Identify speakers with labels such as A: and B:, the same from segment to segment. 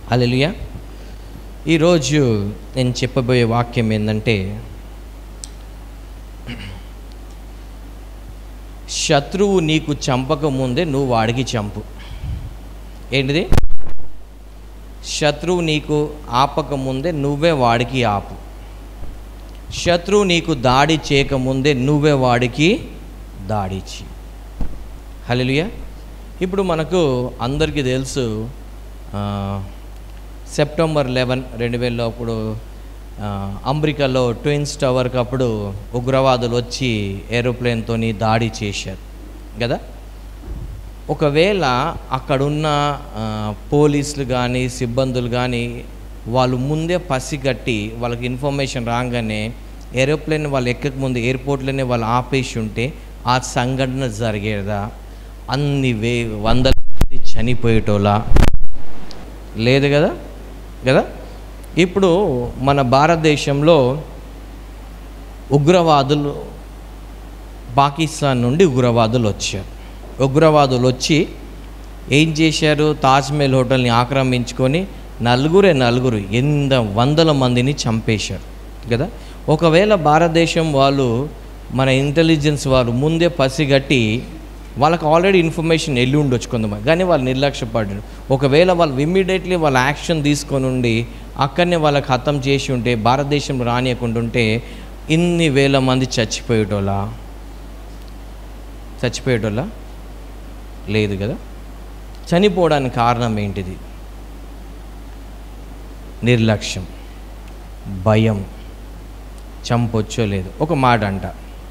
A: హల్లెలూయా ఈరోజు నేను చెప్పబోయే వాక్యం ఏంటంటే శత్రువు నీకు చంపక ముందే నువ్వు వాడికి చంపు ఏంటిది శత్రువు నీకు ఆపక ముందే నువ్వే వాడికి ఆపు శత్రువు నీకు దాడి చేయకముందే నువ్వే వాడికి దాడి చేయి హల్లెలూయా ఇప్పుడు మనకు అందరికీ తెలుసు ఆ, సెప్టెంబర్ లెవెన్ రెండు వేలలో అప్పుడు ఆ, అమెరికాలో ట్విన్స్ టవర్కి అప్పుడు ఉగ్రవాదులు వచ్చి ఏరోప్లేన్తో దాడి చేశారు కదా ఒకవేళ అక్కడున్న ఆ, పోలీసులు కానీ సిబ్బందులు కానీ వాళ్ళు ముందే పసిగట్టి వాళ్ళకి ఇన్ఫర్మేషన్ రాగానే ఏరోప్లేన్ వాళ్ళు ఎక్కక ముందు ఎయిర్పోర్ట్లోనే వాళ్ళు ఆపేసి ఉంటే ఆ సంఘటన జరిగేదా అన్ని వే వందల మంది చనిపోయేటోలా లేదు కదా కదా ఇప్పుడు మన భారతదేశంలో ఉగ్రవాదులు పాకిస్తాన్ నుండి ఉగ్రవాదులు వచ్చారు ఉగ్రవాదులు వచ్చి ఏం చేశారు తాజ్మహల్ హోటల్ని ఆక్రమించుకొని నలుగురే నలుగురు ఎంత వందల మందిని చంపేశారు కదా ఒకవేళ భారతదేశం వాళ్ళు మన ఇంటెలిజెన్స్ వారు ముందే పసిగట్టి వాళ్ళకి ఆల్రెడీ ఇన్ఫర్మేషన్ వెళ్ళి ఉండొచ్చు కొంతమంది కానీ వాళ్ళు నిర్లక్ష్యపడ్డారు ఒకవేళ వాళ్ళు ఇమ్మీడియట్లీ వాళ్ళ యాక్షన్ తీసుకొని ఉండి అక్కడనే వాళ్ళకి హతం చేసి ఉంటే భారతదేశం రానియకుండా ఉంటే ఇన్ని వేల మంది చచ్చిపోయేటోళ్ళ చచ్చిపోయేటోళ్ళ లేదు కదా చనిపోవడానికి కారణం ఏంటిది నిర్లక్ష్యం భయం చంపొచ్చో లేదు ఒక మాట అంట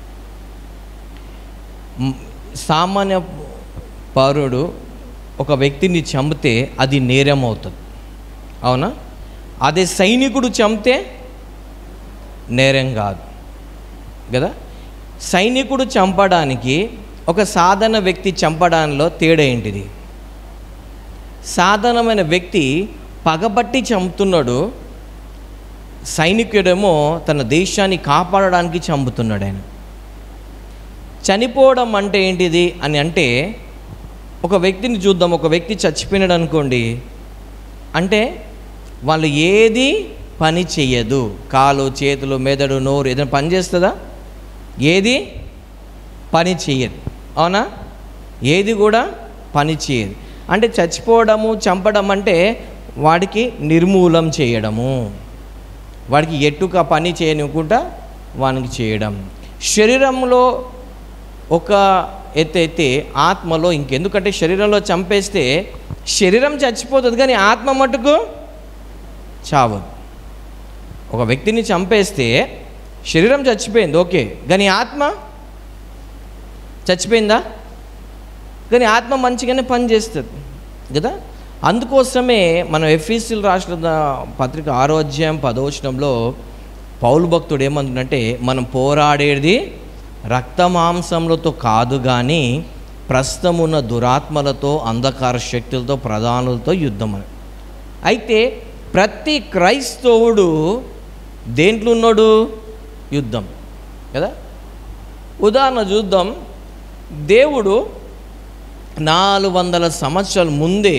A: మ్, సామాన్య పౌరుడు ఒక వ్యక్తిని చంపితే అది నేరం అవుతుంది అవునా అదే సైనికుడు చంపితే నేరం కాదు కదా సైనికుడు చంపడానికి ఒక సాధారణ వ్యక్తి చంపడంలో తేడా ఏంటిది సాధారణమైన వ్యక్తి పగబట్టి చంపుతున్నాడు సైనికుడేమో తన దేశాన్ని కాపాడడానికి చంపుతున్నాడు ఆయన చనిపోవడం అంటే ఏంటిది అని అంటే ఒక వ్యక్తిని చూద్దాం ఒక వ్యక్తి చచ్చిపోయినాడు అనుకోండి అంటే వాళ్ళు ఏది పని చెయ్యదు కాలు చేతులు మెదడు నోరు ఏదైనా పని చేస్తుందా ఏది పని చెయ్యదు అవునా ఏది కూడా పని చేయదు అంటే చచ్చిపోవడము చంపడం అంటే వాడికి నిర్మూలం చేయడము వాడికి ఎట్టుక పని చేయనివ్వకుండా వానికి చేయడం శరీరంలో ఒక ఎత్తు అయితే ఆత్మలో ఇంకెందుకంటే శరీరంలో చంపేస్తే శరీరం చచ్చిపోతుంది కానీ ఆత్మ మటుకు చావదు ఒక వ్యక్తిని చంపేస్తే శరీరం చచ్చిపోయింది ఓకే కానీ ఆత్మ చచ్చిపోయిందా కానీ ఆత్మ మంచిగానే పనిచేస్తుంది కదా అందుకోసమే మనం ఎఫ్ఈసీలు రాసిన పత్రిక ఆరోగ్యం పదవచనంలో పౌలు భక్తుడు ఏమంటుందంటే మనం పోరాడేది రక్త మాంసములతో కాదు కానీ ప్రస్తుతమున్న దురాత్మలతో అంధకార శక్తులతో ప్రధానులతో యుద్ధం అని అయితే ప్రతి క్రైస్తవుడు దేంట్లో ఉన్నాడు యుద్ధం కదా ఉదాహరణ చూద్దాం దేవుడు నాలుగు వందల సంవత్సరాల ముందే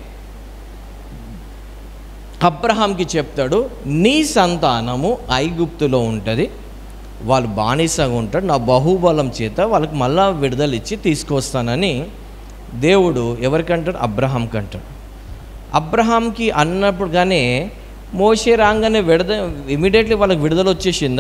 A: అబ్రహాంకి చెప్తాడు నీ సంతానము ఐగుప్తులో ఉంటుంది వాళ్ళు బానిసగా ఉంటాడు నా బాహుబలం చేత వాళ్ళకి మళ్ళా విడుదల ఇచ్చి తీసుకొస్తానని దేవుడు ఎవరికంటాడు అబ్రహాంకి అంటాడు అబ్రహాంకి అన్నప్పుడు కానీ మోసే రాగానే విడుద ఇమీడియట్లీ వాళ్ళకి విడుదల వచ్చేసిందా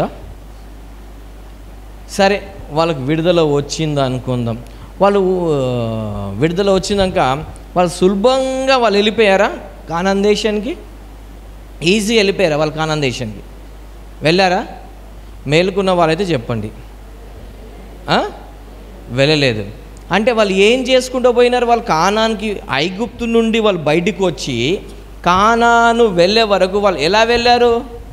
A: సరే వాళ్ళకి విడుదల వచ్చిందా అనుకుందాం వాళ్ళు ఆ, విడుదల వచ్చినాక వాళ్ళు సులభంగా వాళ్ళు వెళ్ళిపోయారా కానాన్ దేశానికి ఈజీ వెళ్ళిపోయారా వాళ్ళు కానాన్ దేశానికి వెళ్ళారా మేలుకున్న వాళ్ళైతే చెప్పండి ఆ? వెళ్ళలేదు అంటే వాళ్ళు ఏం చేసుకుంటూ పోయినారు వాళ్ళు కానానికి ఐగుప్తు నుండి వాళ్ళు బయటికి వచ్చి కానాను వెళ్ళే వరకు వాళ్ళు ఎలా వెళ్ళారు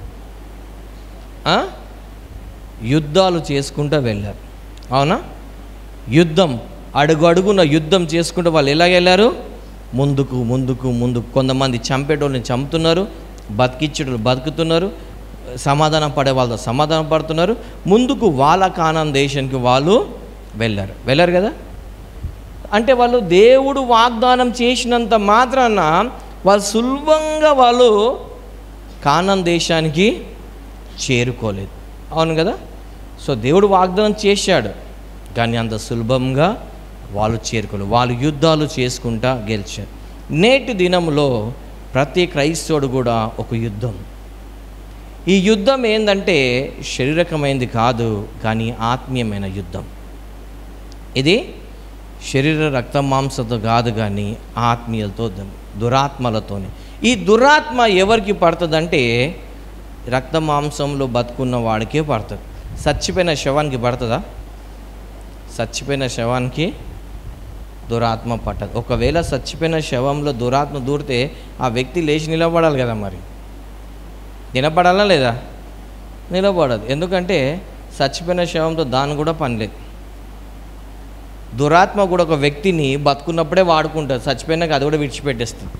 A: ఆ? యుద్ధాలు చేసుకుంటూ వెళ్ళారు అవునా యుద్ధం అడుగు అడుగున యుద్ధం చేసుకుంటూ వాళ్ళు ఎలా వెళ్ళారు ముందుకు ముందుకు ముందుకు కొంతమంది చంపేటోళ్ళని చంపుతున్నారు బతికిచ్చేటోళ్ళు బతుకుతున్నారు సమాధానం పడే వాళ్ళతో సమాధానం పడుతున్నారు ముందుకు వాళ్ళ కానాన్ దేశానికి వాళ్ళు వెళ్ళారు వెళ్ళారు కదా అంటే వాళ్ళు దేవుడు వాగ్దానం చేసినంత మాత్రాన వాళ్ళు సులభంగా వాళ్ళు కానాన్ దేశానికి చేరుకోలేదు అవును కదా సో దేవుడు వాగ్దానం చేశాడు కానీ అంత సులభంగా వాళ్ళు చేరుకోలేదు వాళ్ళు యుద్ధాలు చేసుకుంటా గెలిచారు నేటి దినంలో ప్రతి క్రైస్తవుడు కూడా ఒక యుద్ధం ఈ యుద్ధం ఏంటంటే శారీరకమైనది కాదు కానీ ఆత్మీయమైన యుద్ధం ఇది శరీర రక్త మాంసతో కాదు కానీ ఆత్మీయులతో దురాత్మలతోని ఈ దురాత్మ ఎవరికి పడుతుందంటే రక్త మాంసంలో బతుకున్న వాడికే పడుతుంది చచ్చిపోయిన శవానికి పడుతుందా చచ్చిపోయిన శవానికి దురాత్మ పట్టదు ఒకవేళ చచ్చిపోయిన శవంలో దురాత్మ దూరితే ఆ వ్యక్తి లేచి నిలబడాలి కదా మరి నిలబడాలా లేదా నిలబడదు ఎందుకంటే చచ్చిపోయిన శవంతో దాని కూడా పని లేదు దురాత్మ కూడా ఒక వ్యక్తిని బతుకున్నప్పుడే వాడుకుంటుంది చచ్చిపోయినాక అది కూడా విడిచిపెట్టేస్తుంది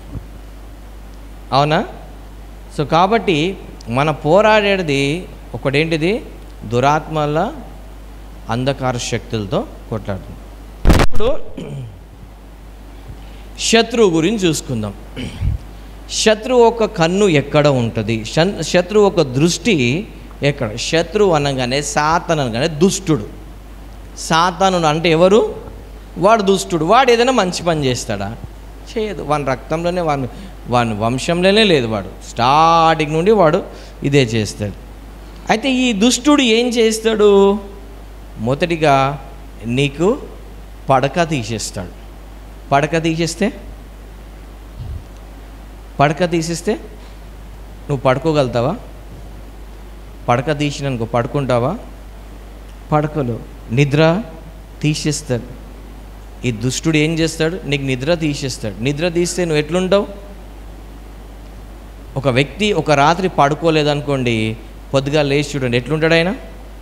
A: అవునా సో కాబట్టి మన పోరాడేది ఒకటేంటిది దురాత్మల అంధకార శక్తులతో కొట్లాడుతుంది ఇప్పుడు శత్రువు గురించి చూసుకుందాం శత్రువు ఒక కన్ను ఎక్కడ ఉంటుంది షన్- శత్రువు ఒక దృష్టి ఎక్కడ శత్రువు అనగానే సాతన్ అనగానే దుష్టుడు సాతాను అంటే ఎవరు వాడు దుష్టుడు వాడు ఏదైనా మంచి పని చేస్తాడా చేయదు వాని రక్తంలోనే వాని వాని వంశంలోనే లేదు వాడు స్టార్టింగ్ నుండి వాడు ఇదే చేస్తాడు అయితే ఈ దుష్టుడు ఏం చేస్తాడు మొదటిగా నీకు పడక తీసేస్తాడు పడక తీసేస్తే పడక తీసేస్తే నువ్వు పడుకోగలుగుతావా పడక తీసిననుకో పడుకుంటావా పడకలు నిద్ర తీసేస్తాడు ఈ దుష్టుడు ఏం చేస్తాడు నీకు నిద్ర తీసేస్తాడు నిద్ర తీస్తే నువ్వు ఎట్లుంటావు ఒక వ్యక్తి ఒక రాత్రి పడుకోలేదనుకోండి పొద్దుగా లేచి చూడండి ఎట్లుంటాడు ఆయన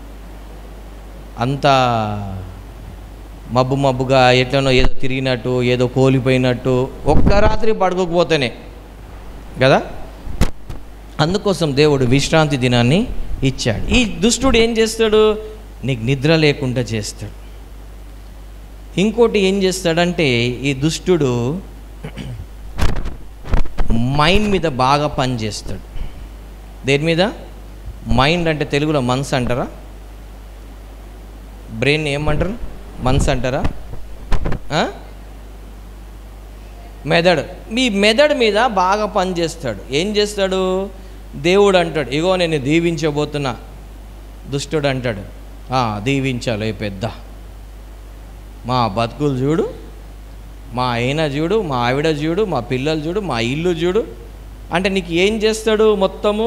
A: అంత మబ్బు మబ్బుగా ఎట్లనో ఏదో తిరిగినట్టు ఏదో కోలిపోయినట్టు ఒక్క రాత్రి పడుకోకపోతేనే కదా అందుకోసం దేవుడు విశ్రాంతి దినాన్ని ఇచ్చాడు ఈ దుష్టుడు ఏం చేస్తాడు నీకు నిద్ర లేకుండా చేస్తాడు ఇంకోటి ఏం చేస్తాడంటే ఈ దుష్టుడు మైండ్ మీద బాగా పనిచేస్తాడు దేని మీద మైండ్ అంటే తెలుగులో మనసు అంటారా బ్రెయిన్ ఏమంటారు మనసు అంటారా ఆ? మెదడు మీ మెదడు మీద బాగా పనిచేస్తాడు ఏం చేస్తాడు దేవుడు అంటాడు ఇగో నేను దీవించబోతున్నా దుష్టుడు అంటాడు "ఆ, దీవించాలి పెద్ద మా బతుకులు చూడు మా ఆయన చూడు మా ఆవిడ చూడు మా పిల్లలు చూడు మా ఇల్లు చూడు అంటే నీకు ఏం చేస్తాడు మొత్తము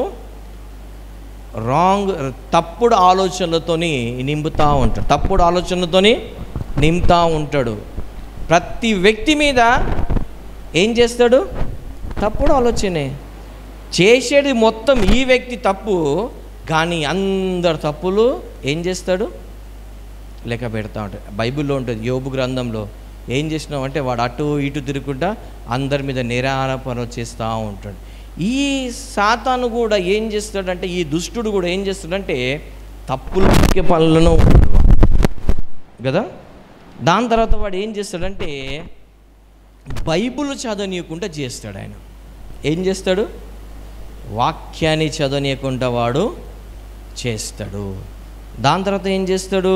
A: రాంగ్ తప్పుడు ఆలోచనలతోని నింపుతూ ఉంటాడు తప్పుడు ఆలోచనలతోని నింపుతూ ఉంటాడు ప్రతి వ్యక్తి మీద ఏం చేస్తాడు తప్పుడు ఆలోచనే చేసేది మొత్తం ఈ వ్యక్తి తప్పు కానీ అందరు తప్పులు ఏం చేస్తాడు లెక్క పెడతా ఉంటాడు బైబిల్లో ఉంటుంది యోబు గ్రంథంలో ఏం చేసినావు అంటే వాడు అటు ఇటు తిరుగుకుంటా అందరి మీద నిరారోపణ చేస్తూ ఉంటాడు ఈ సాతాను కూడా ఏం చేస్తాడంటే ఈ దుష్టుడు కూడా ఏం చేస్తాడంటే తప్పులు ముఖ్య పనులను ఉంటాడు వాడు. కదా దాని తర్వాత వాడు ఏం చేస్తాడంటే బైబుల్ చదవనీయకుండా చేస్తాడు ఆయన ఏం చేస్తాడు వాక్యాన్ని చదవనీయకుండా వాడు చేస్తాడు దాని తర్వాత ఏం చేస్తాడు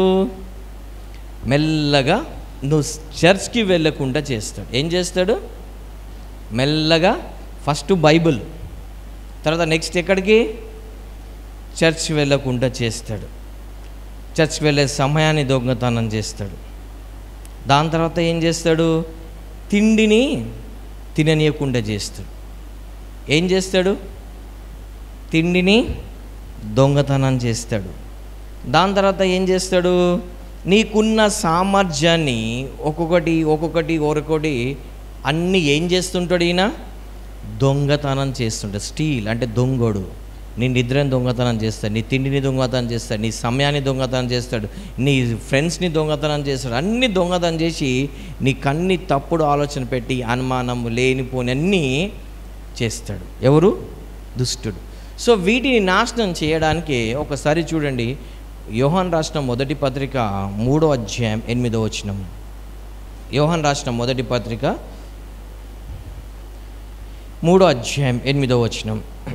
A: మెల్లగా నువ్వు చర్చ్కి వెళ్ళకుండా చేస్తాడు ఏం చేస్తాడు మెల్లగా ఫస్ట్ బైబిల్ తర్వాత నెక్స్ట్ ఎక్కడికి చర్చ్ వెళ్ళకుండా చేస్తాడు చర్చ్ వెళ్ళే సమయాన్ని దొంగతనం చేస్తాడు దాని తర్వాత ఏం చేస్తాడు తిండిని తిననీయకుండా చేస్తాడు ఏం చేస్తాడు తిండిని దొంగతనం చేస్తాడు దాని తర్వాత ఏం చేస్తాడు నీకున్న సామర్థ్యాన్ని ఒక్కొక్కటి ఒక్కొక్కటి ఒక్కొక్కటి అన్నీ ఏం చేస్తుంటాడు ఈయన దొంగతనం చేస్తుంటాడు స్టీల్ అంటే దొంగోడు నీ నిద్రని దొంగతనం చేస్తాడు నీ తిండిని దొంగతనం చేస్తాడు నీ సమయాన్ని దొంగతనం చేస్తాడు నీ ఫ్రెండ్స్ని దొంగతనం చేస్తాడు అన్ని దొంగతనం చేసి నీకు అన్ని తప్పుడు ఆలోచన పెట్టి అనుమానం లేనిపోని అన్నీ చేస్తాడు ఎవరు దుష్టుడు సో వీటిని నాశనం చేయడానికి ఒకసారి చూడండి యోహాన్ రాష్ట్ర మొదటి పత్రిక మూడో అధ్యాయం ఎనిమిదో వచనం యోహాన్ రాష్ట్ర మొదటి పత్రిక మూడో అధ్యాయం ఎనిమిదో వచనం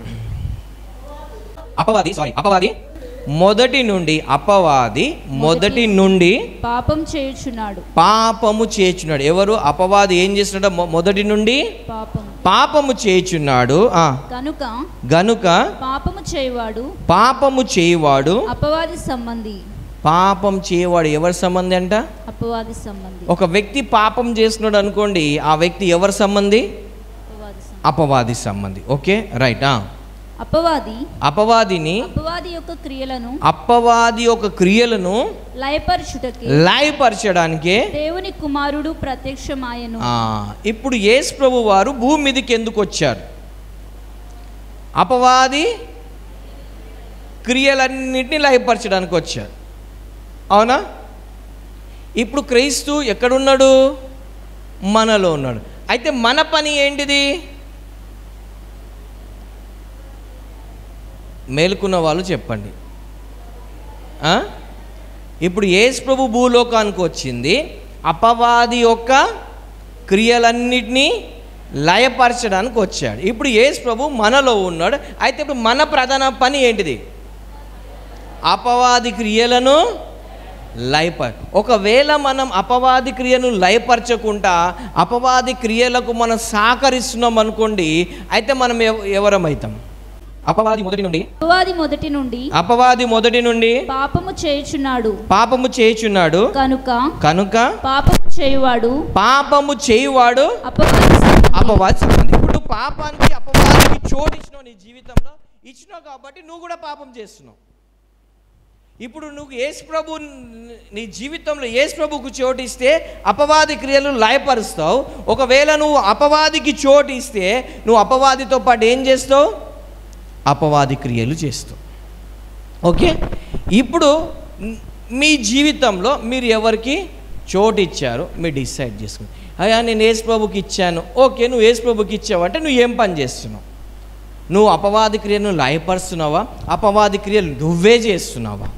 A: అపవాది సారీ అపవాది మొదటి నుండి అపవాది మొదటి నుండి
B: పాపం చేయుచున్నాడు
A: పాపము చేయుచున్నాడు ఎవరు అపవాది ఏం చేస్తున్నాడు మొ- మొదటి నుండి
B: పాపం
A: పాపము చేయుచున్నాడు ఆ,
B: కనుక
A: గనుక
B: పాపము చేయువాడు
A: పాపము చేయువాడు
B: అపవాది సంబంధి
A: పాపం చేయవాడు ఎవరి సంబంధి అంట
B: అపవాది సంబంధి
A: ఒక వ్యక్తి పాపం చేస్తున్నాడు అనుకోండి ఆ వ్యక్తి ఎవరి సంబంధి
B: అపవాది సంబంధి.
A: అపవాది సంబంధి ఓకే రైట్
B: అపవాది
A: అపవాదిని
B: అపవాది యొక్క క్రియలను
A: అపవాది యొక్క క్రియలను
B: లయపరచుటకి
A: లాయపరచడానికే
B: దేవుని కుమారుడు ప్రత్యక్షమాయను
A: ఆ, ఇప్పుడు యేసు ప్రభు వారు భూమి మీదకి ఎందుకు వచ్చారు అపవాది క్రియలన్నింటినీ లయపరచడానికి వచ్చారు అవునా ఇప్పుడు క్రైస్తు ఎక్కడున్నాడు మనలో ఉన్నాడు అయితే మన పని ఏంటిది మేలుకున్న వాళ్ళు చెప్పండి ఆ? ఇప్పుడు యేసు ప్రభు భూలోకానికి వచ్చింది అపవాది యొక్క క్రియలన్నిటినీ లయపరచడానికి వచ్చాడు ఇప్పుడు యేసు ప్రభు మనలో ఉన్నాడు అయితే ఇప్పుడు మన ప్రధాన పని ఏంటిది అపవాది క్రియలను లయప ఒకవేళ మనం అపవాది క్రియను లయపరచకుండా అపవాది క్రియలకు మనం సహకరిస్తున్నాం అనుకోండి అయితే మనం ఎవ- ఎవరమవుతాం అపవాది మొదటి నుండి
B: అపవాది మొదటి నుండి
A: అపవాది మొదటి నుండి
B: పాపము చేయుచున్నాడు
A: పాపము చేయుచున్నాడు
B: కనుక
A: కనుక
B: పాపము చేయువాడు
A: పాపము చేయువాడు
B: అపవాది సంబంధి.
A: అపవాది సంబంధి ఇప్పుడు పాపానికి అపవాదికి చోటు ఇచ్చినావు నీ జీవితంలో ఇచ్చినావు కాబట్టి నువ్వు కూడా పాపం చేస్తున్నావు ఇప్పుడు నువ్వు యేసు ప్రభు నీ జీవితంలో యేసు ప్రభుకు చోటు ఇస్తే అపవాది క్రియలు లయపరుస్తావు ఒకవేళ నువ్వు అపవాదికి చోటు ఇస్తే నువ్వు అపవాదితో పాటు ఏం చేస్తావు అపవాది క్రియలు చేస్తావు ఓకే ఇప్పుడు మ్, మీ జీవితంలో మీరు ఎవరికి చోటు ఇచ్చారు మీరు డిసైడ్ చేసుకుని అయ్యా నేను యేసు ప్రభుకి ఇచ్చాను ఓకే నువ్వు యేసు ప్రభుకి ఇచ్చావంటే నువ్వు ఏం పని చేస్తున్నావు నువ్వు అపవాది క్రియను లయపరుస్తున్నావా అపవాది క్రియలు నువ్వే చేస్తున్నావా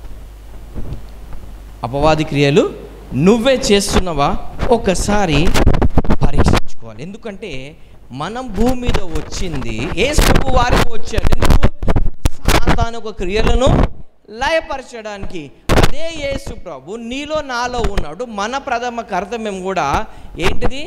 A: అపవాది క్రియలు నువ్వే చేస్తున్నావా ఒకసారి పరీక్షించుకోవాలి ఎందుకంటే మనం భూమి మీద వచ్చింది ఏసు వారికి వచ్చాడు ఎందుకు సాతాను ఒక క్రియలను లయపరచడానికి అదే యేసు ప్రభు నీలో నాలో ఉన్నాడు మన ప్రథమ కర్తవ్యం కూడా ఏంటిది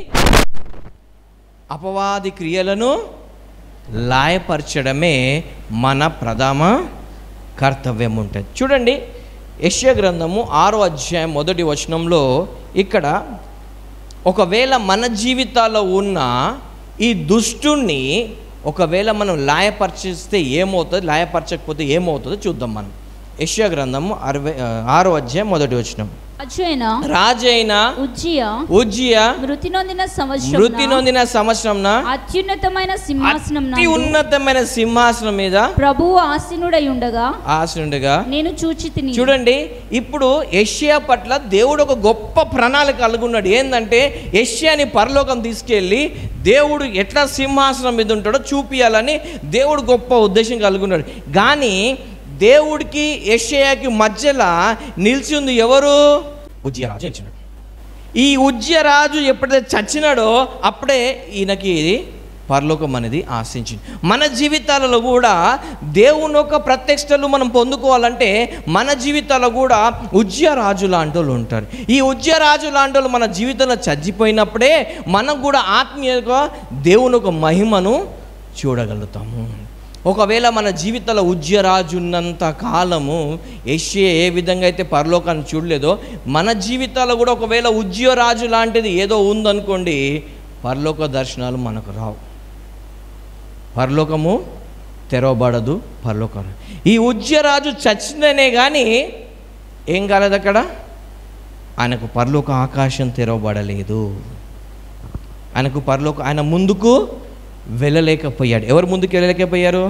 A: అపవాది క్రియలను లాయపరచడమే మన ప్రథమ కర్తవ్యం ఉంటుంది చూడండి యశ్య గ్రంథము ఆరో అధ్యాయం మొదటి వచనంలో ఇక్కడ ఒకవేళ మన జీవితాల్లో ఉన్న ఈ దుష్టుణ్ణి ఒకవేళ మనం లాయపరిచిస్తే ఏమవుతుంది లాయపరచకపోతే ఏమవుతుందో చూద్దాం మనం యశ్య గ్రంథము అరవై ఆ, ఆరో అధ్యాయం మొదటి వచనం
B: రాజైన
A: రాజైన
B: ఉజ్జియా
A: ఉజ్జియా
B: మృతి నొందిన
A: మృతి
B: సంవత్సరం
A: నొందిన సంవత్సరంన
B: అత్యున్నతమైన సింహాసనం
A: అతి ఉన్నతమైన సింహాసనం మీద
B: ప్రభువు ఆసీనుడై ఉండగా
A: ఆశనుండగా
B: నేను చూచి తిని
A: చూడండి ఇప్పుడు యష్యా పట్ల దేవుడు ఒక గొప్ప ప్రణాళిక కలిగి ఉన్నాడు ఏంటంటే యష్యాని పరలోకం తీసుకెళ్ళి దేవుడు ఎట్లా సింహాసనం మీద ఉంటాడో చూపియాలని దేవుడు గొప్ప ఉద్దేశం కలిగి ఉన్నాడు కానీ దేవుడికి యష్యాకి మధ్యలో నిలిచి ఉంది ఎవరు ఉజ్జయరాజు ఇచ్చినాడు ఈ ఉజ్జయరాజు ఎప్పుడైతే చచ్చినాడో అప్పుడే ఈయనకి ఇది పరలోకం అనేది ఆశించింది మన జీవితాలలో కూడా దేవుని యొక్క ప్రత్యక్షతలు మనం పొందుకోవాలంటే మన జీవితాల్లో కూడా ఉజ్జయరాజు లాంటి వాళ్ళు ఉంటారు ఈ ఉజ్జయరాజు లాంటి వాళ్ళు మన జీవితంలో చచ్చిపోయినప్పుడే మనం కూడా ఆత్మీయంగా దేవుని ఒక మహిమను చూడగలుగుతాము ఒకవేళ మన జీవితంలో ఉజ్జయరాజు ఉన్నంత కాలము యష్యే ఏ విధంగా అయితే పరలోకాన్ని చూడలేదో మన జీవితాల్లో కూడా ఒకవేళ ఉజ్జయరాజు లాంటిది ఏదో ఉందనుకోండి పరలోక దర్శనాలు మనకు రావు పరలోకము తెరవబడదు పరలోకం ఈ ఉజ్జయరాజు చచ్చిందనే కానీ ఏం కాలేదు అక్కడ ఆయనకు పరలోక ఆకాశం తెరవబడలేదు ఆయనకు పరలోక ఆయన ముందుకు వెళ్ళలేకపోయాడు ఎవరు ముందుకు వెళ్ళలేకపోయారు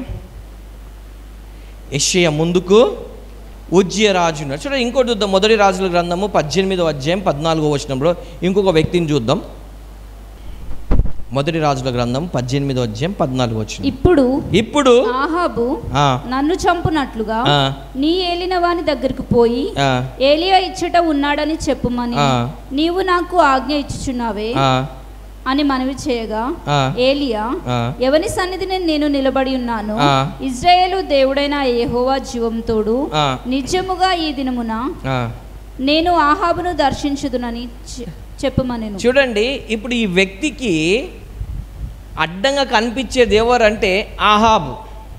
A: యెషయ ముందుకు ఉజ్జయ రాజు ఉన్నాడు చూడండి ఇంకోటి చూద్దాం మొదటి రాజుల గ్రంథము పద్దెనిమిదో అధ్యాయం పద్నాలుగో వచనంలో ఇంకొక వ్యక్తిని చూద్దాం మొదటి రాజుల గ్రంథం పద్దెనిమిదో అధ్యాయం పద్నాలుగో వచనం
B: ఇప్పుడు
A: ఇప్పుడు
B: ఆహాబు
A: ఆ,
B: నన్ను చంపునట్లుగా
A: ఆ,
B: నీ ఏలిన వాని దగ్గరకు పోయి
A: ఆ,
B: ఏలియా ఇచ్చట ఉన్నాడని చెప్పుమని
A: ఆ.
B: నీవు నాకు ఆజ్ఞ ఇచ్చుచున్నావే
A: ఆ,
B: అని మనవి చేయగా
A: ఆ,
B: ఏలియా
A: ఆ,
B: ఎవని సన్నిధిని నేను నిలబడి ఉన్నాను
A: ఆ.
B: ఇజ్రాయేలు దేవుడైన యెహోవా జీవంతోడు
A: ఆ,
B: నిజముగా ఈ దినమున
A: ఆ.
B: నేను ఆహాబును దర్శించుదునని చె- చెప్పుమనెను
A: చూడండి ఇప్పుడు ఈ వ్యక్తికి అడ్డంగా కనిపించేది ఎవరంటే ఆహాబు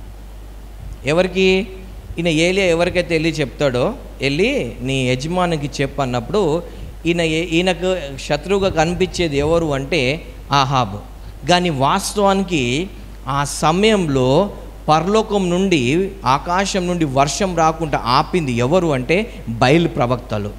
A: ఎవరికి ఈయన ఏలియా ఎవరికైతే వెళ్ళి చెప్తాడో వెళ్ళి నీ యజమానికి చెప్పు అన్నప్పుడు ఈయన ఏ- ఈయనకు శత్రువుగా కనిపించేది ఎవరు అంటే ఆహాబు కానీ వాస్తవానికి ఆ సమయంలో పరలోకం నుండి ఆకాశం నుండి వర్షం రాకుండా ఆపింది ఎవరు అంటే బయలు ప్రవక్తలు